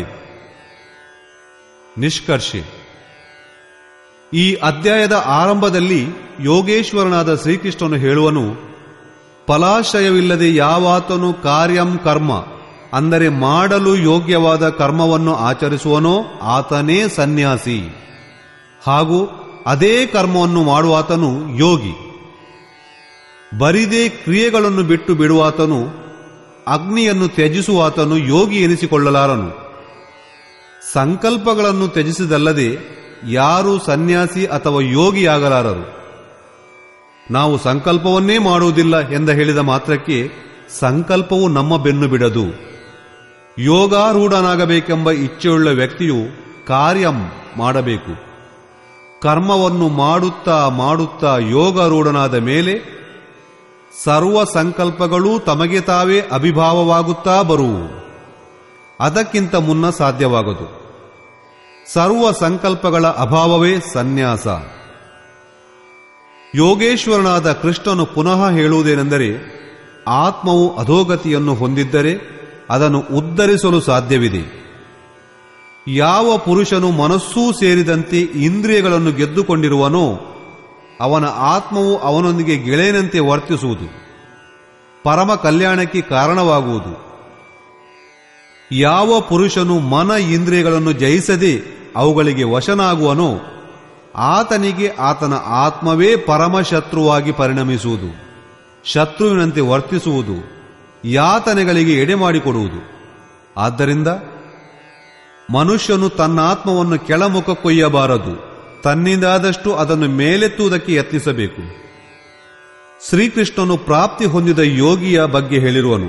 ನಿಷ್ಕರ್ಷೆ ಈ ಅಧ್ಯಾಯದ ಆರಂಭದಲ್ಲಿ ಯೋಗೇಶ್ವರನಾದ ಶ್ರೀಕೃಷ್ಣನು ಹೇಳುವನು ಫಲಾಶ್ರಯವಿಲ್ಲದೆ ಯಾವಾತನು ಕಾರ್ಯಂ ಕರ್ಮ ಅಂದರೆ ಮಾಡಲು ಯೋಗ್ಯವಾದ ಕರ್ಮವನ್ನು ಆಚರಿಸುವನೋ ಆತನೇ ಸನ್ಯಾಸಿ ಹಾಗೂ ಅದೇ ಕರ್ಮವನ್ನು ಮಾಡುವಾತನು ಯೋಗಿ ಬರಿದೇ ಕ್ರಿಯೆಗಳನ್ನು ಬಿಟ್ಟು ಬಿಡುವಾತನು ಅಗ್ನಿಯನ್ನು ತ್ಯಜಿಸುವಾತನು ಯೋಗಿ ಎನಿಸಿಕೊಳ್ಳಲಾರನು ಸಂಕಲ್ಪಗಳನ್ನು ತ್ಯಜಿಸಿದಲ್ಲದೆ ಯಾರೂ ಸನ್ಯಾಸಿ ಅಥವಾ ಯೋಗಿಯಾಗಲಾರರು ನಾವು ಸಂಕಲ್ಪವನ್ನೇ ಮಾಡುವುದಿಲ್ಲ ಎಂದ ಹೇಳಿದ ಮಾತ್ರಕ್ಕೆ ಸಂಕಲ್ಪವು ನಮ್ಮ ಬೆನ್ನು ಬಿಡದು ಯೋಗಾರೂಢನಾಗಬೇಕೆಂಬ ಇಚ್ಛೆಯುಳ್ಳ ವ್ಯಕ್ತಿಯು ಕಾರ್ಯಂ ಮಾಡಬೇಕು ಕರ್ಮವನ್ನು ಮಾಡುತ್ತಾ ಮಾಡುತ್ತಾ ಯೋಗಾರೂಢನಾದ ಮೇಲೆ ಸರ್ವ ಸಂಕಲ್ಪಗಳೂ ತಮಗೆ ತಾವೇ ಅಭಿಭಾವವಾಗುತ್ತಾ ಬರುವು ಅದಕ್ಕಿಂತ ಮುನ್ನ ಸಾಧ್ಯವಾಗದು ಸರ್ವ ಸಂಕಲ್ಪಗಳ ಅಭಾವವೇ ಸನ್ಯಾಸ ಯೋಗೇಶ್ವರನಾದ ಕೃಷ್ಣನು ಪುನಃ ಹೇಳುವುದೇನೆಂದರೆ ಆತ್ಮವು ಅಧೋಗತಿಯನ್ನು ಹೊಂದಿದ್ದರೆ ಅದನ್ನು ಉದ್ಧರಿಸಲು ಸಾಧ್ಯವಿದೆ ಯಾವ ಪುರುಷನು ಮನಸ್ಸೂ ಸೇರಿದಂತೆ ಇಂದ್ರಿಯಗಳನ್ನು ಗೆದ್ದುಕೊಂಡಿರುವನೋ ಅವನ ಆತ್ಮವು ಅವನೊಂದಿಗೆ ಗೆಳೆಯನಂತೆ ವರ್ತಿಸುವುದು ಪರಮ ಕಲ್ಯಾಣಕ್ಕೆ ಕಾರಣವಾಗುವುದು ಯಾವ ಪುರುಷನು ಮನ ಇಂದ್ರಿಯಗಳನ್ನು ಜಯಿಸದೆ ಅವುಗಳಿಗೆ ವಶನಾಗುವನೋ ಆತನಿಗೆ ಆತನ ಆತ್ಮವೇ ಪರಮಶತ್ರುವಾಗಿ ಪರಿಣಮಿಸುವುದು ಶತ್ರುವಿನಂತೆ ವರ್ತಿಸುವುದು ಯಾತನೆಗಳಿಗೆ ಎಡೆಮಾಡಿಕೊಡುವುದು ಆದ್ದರಿಂದ ಮನುಷ್ಯನು ತನ್ನ ಆತ್ಮವನ್ನು ಕೆಳಮುಖಕ್ಕೊಯ್ಯಬಾರದು ತನ್ನಿಂದಾದಷ್ಟು ಅದನ್ನು ಮೇಲೆತ್ತುವುದಕ್ಕೆ ಯತ್ನಿಸಬೇಕು ಶ್ರೀಕೃಷ್ಣನು ಪ್ರಾಪ್ತಿ ಹೊಂದಿದ ಯೋಗಿಯ ಬಗ್ಗೆ ಹೇಳಿರುವನು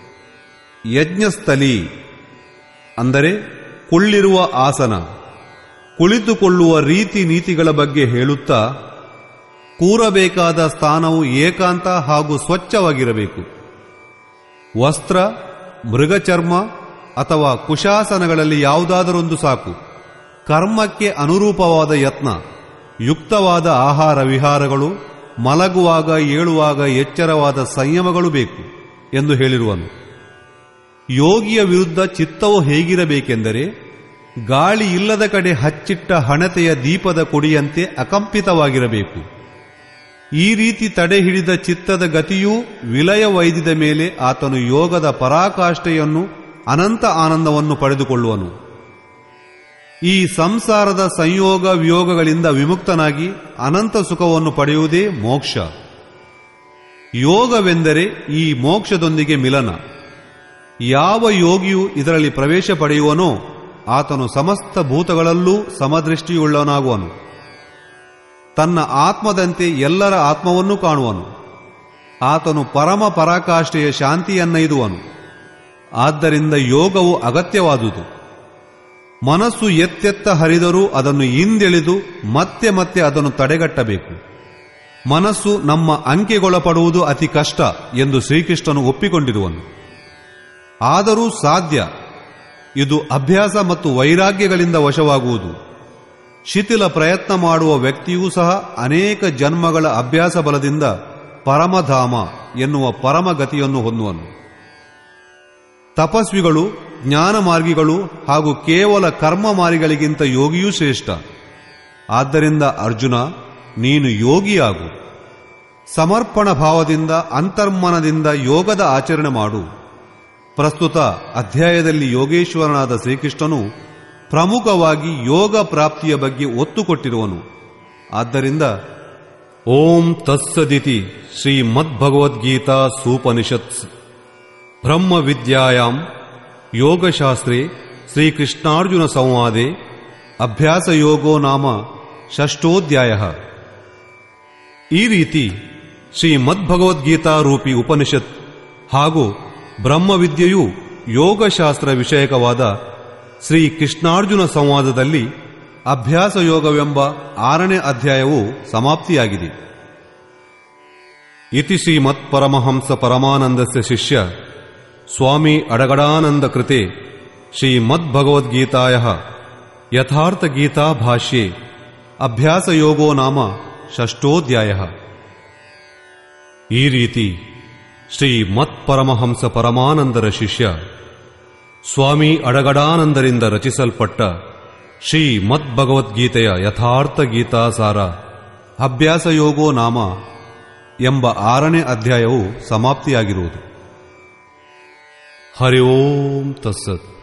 ಯಜ್ಞಸ್ಥಲಿ ಅಂದರೆ ಕುಳ್ಳಿರುವ ಆಸನ ಕುಳಿತುಕೊಳ್ಳುವ ರೀತಿ ನೀತಿಗಳ ಬಗ್ಗೆ ಹೇಳುತ್ತಾ ಕೂರಬೇಕಾದ ಸ್ಥಾನವು ಏಕಾಂತ ಹಾಗೂ ಸ್ವಚ್ಛವಾಗಿರಬೇಕು ವಸ್ತ್ರ ಮೃಗಚರ್ಮ ಅಥವಾ ಕುಶಾಸನಗಳಲ್ಲಿ ಯಾವುದಾದರೊಂದು ಸಾಕು ಕರ್ಮಕ್ಕೆ ಅನುರೂಪವಾದ ಯತ್ನ ಯುಕ್ತವಾದ ಆಹಾರ ವಿಹಾರಗಳು ಮಲಗುವಾಗ ಏಳುವಾಗ ಎಚ್ಚರವಾದ ಸಂಯಮಗಳು ಬೇಕು ಎಂದು ಹೇಳಿರುವನು ಯೋಗಿಯ ವಿರುದ್ಧ ಚಿತ್ತವು ಹೇಗಿರಬೇಕೆಂದರೆ ಗಾಳಿ ಇಲ್ಲದ ಕಡೆ ಹಚ್ಚಿಟ್ಟ ಹಣತೆಯ ದೀಪದ ಕೊಡಿಯಂತೆ ಅಕಂಪಿತವಾಗಿರಬೇಕು ಈ ರೀತಿ ತಡೆ ಹಿಡಿದ ಚಿತ್ತದ ಗತಿಯೂ ವಿಲಯ ವೈದಿದ ಮೇಲೆ ಆತನು ಯೋಗದ ಪರಾಕಾಷ್ಠೆಯನ್ನು ಅನಂತ ಆನಂದವನ್ನು ಪಡೆದುಕೊಳ್ಳುವನು ಈ ಸಂಸಾರದ ಸಂಯೋಗ ವಿಯೋಗಗಳಿಂದ ವಿಮುಕ್ತನಾಗಿ ಅನಂತ ಸುಖವನ್ನು ಪಡೆಯುವುದೇ ಮೋಕ್ಷ ಯೋಗವೆಂದರೆ ಈ ಮೋಕ್ಷದೊಂದಿಗೆ ಮಿಲನ ಯಾವ ಯೋಗಿಯು ಇದರಲ್ಲಿ ಪ್ರವೇಶ ಪಡೆಯುವನೋ ಆತನು ಸಮಸ್ತ ಭೂತಗಳಲ್ಲೂ ಸಮದೃಷ್ಟಿಯುಳ್ಳವನಾಗುವನು ತನ್ನ ಆತ್ಮದಂತೆ ಎಲ್ಲರ ಆತ್ಮವನ್ನು ಕಾಣುವನು ಆತನು ಪರಮ ಪರಾಕಾಷ್ಠೆಯ ಶಾಂತಿಯನ್ನೈದುವನು ಆದ್ದರಿಂದ ಯೋಗವು ಅಗತ್ಯವಾದುದು ಮನಸ್ಸು ಎತ್ತೆತ್ತ ಹರಿದರೂ ಅದನ್ನು ಹಿಂದೆಳೆದು ಮತ್ತೆ ಮತ್ತೆ ಅದನ್ನು ತಡೆಗಟ್ಟಬೇಕು ಮನಸ್ಸು ನಮ್ಮ ಅಂಕೆಗೊಳಪಡುವುದು ಅತಿ ಕಷ್ಟ ಎಂದು ಶ್ರೀಕೃಷ್ಣನು ಒಪ್ಪಿಕೊಂಡಿರುವನು ಆದರೂ ಸಾಧ್ಯ ಇದು ಅಭ್ಯಾಸ ಮತ್ತು ವೈರಾಗ್ಯಗಳಿಂದ ವಶವಾಗುವುದು ಶಿಥಿಲ ಪ್ರಯತ್ನ ಮಾಡುವ ವ್ಯಕ್ತಿಯೂ ಸಹ ಅನೇಕ ಜನ್ಮಗಳ ಅಭ್ಯಾಸ ಬಲದಿಂದ ಪರಮಧಾಮ ಎನ್ನುವ ಪರಮಗತಿಯನ್ನು ಹೊಂದುವನು ತಪಸ್ವಿಗಳು ಜ್ಞಾನ ಮಾರ್ಗಿಗಳು ಹಾಗೂ ಕೇವಲ ಕರ್ಮ ಮಾರ್ಗಿಗಳಿಗಿಂತ ಯೋಗಿಯೂ ಶ್ರೇಷ್ಠ ಆದ್ದರಿಂದ ಅರ್ಜುನ ನೀನು ಯೋಗಿಯಾಗು ಸಮರ್ಪಣ ಭಾವದಿಂದ ಅಂತರ್ಮನದಿಂದ ಯೋಗದ ಆಚರಣೆ ಮಾಡು ಪ್ರಸ್ತುತ ಅಧ್ಯಾಯದಲ್ಲಿ ಯೋಗೇಶ್ವರನಾದ ಶ್ರೀಕೃಷ್ಣನು ಪ್ರಮುಖವಾಗಿ ಯೋಗ ಪ್ರಾಪ್ತಿಯ ಬಗ್ಗೆ ಒತ್ತು ಕೊಟ್ಟಿರುವನು ಆದ್ದರಿಂದ ಓಂ ತತ್ಸದಿತಿ ಶ್ರೀಮದ್ಭಗವದ್ಗೀತಾ ಸೂಪನಿಷತ್ ಬ್ರಹ್ಮ ವಿದ್ಯಾಯಾಂ ಯೋಗಶಾಸ್ತ್ರೇ ಶ್ರೀಕೃಷ್ಣಾರ್ಜುನ ಸಂವಾದೆ ಅಭ್ಯಾಸ ಯೋಗೋ ನಾಮ ಷಷ್ಠೋಧ್ಯಾಯ ಈ ರೀತಿ ಶ್ರೀಮದ್ಭಗವದ್ಗೀತಾ ರೂಪಿ ಉಪನಿಷತ್ ಹಾಗೂ ಬ್ರಹ್ಮವಿದ್ಯೆಯು ಯೋಗಶಾಸ್ತ್ರ ವಿಷಯಕವಾದ ಶ್ರೀ ಕೃಷ್ಣಾರ್ಜುನ ಸಂವಾದದಲ್ಲಿ ಅಭ್ಯಾಸ ಯೋಗವೆಂಬ ಆರನೇ ಅಧ್ಯಾಯವು ಸಮಾಪ್ತಿಯಾಗಿದೆ ಇತಿ ಶ್ರೀಮತ್ ಪರಮಹಂಸ ಪರಮಾನಂದಸ್ಯ ಶಿಷ್ಯ ಸ್ವಾಮಿ ಅಡಗಡಾನಂದ ಕೃತೆ ಶ್ರೀಮದ್ಭಗವದ್ಗೀತಾಯ ಯಥಾರ್ಥ ಗೀತಾ ಭಾಷ್ಯೆ ಅಭ್ಯಾಸ ಯೋಗೋ ನಾಮ ಷಷ್ಠೋಧ್ಯಾಯ ಈ ರೀತಿ ಶ್ರೀ ಮತ್ಪರಮಹಂಸ ಪರಮಾನಂದರ ಶಿಷ್ಯ ಸ್ವಾಮಿ ಅಡಗಡಾನಂದರಿಂದ ರಚಿಸಲ್ಪಟ್ಟ ಶ್ರೀ ಮದ್ಭಗವದ್ಗೀತೆಯ ಯಥಾರ್ಥ ಗೀತಾಸಾರ ಅಭ್ಯಾಸ ಯೋಗೋ ನಾಮ ಎಂಬ ಆರನೇ ಅಧ್ಯಾಯವು ಸಮಾಪ್ತಿಯಾಗಿರುವುದು ಹರಿ ಓಂ ತತ್ಸತ್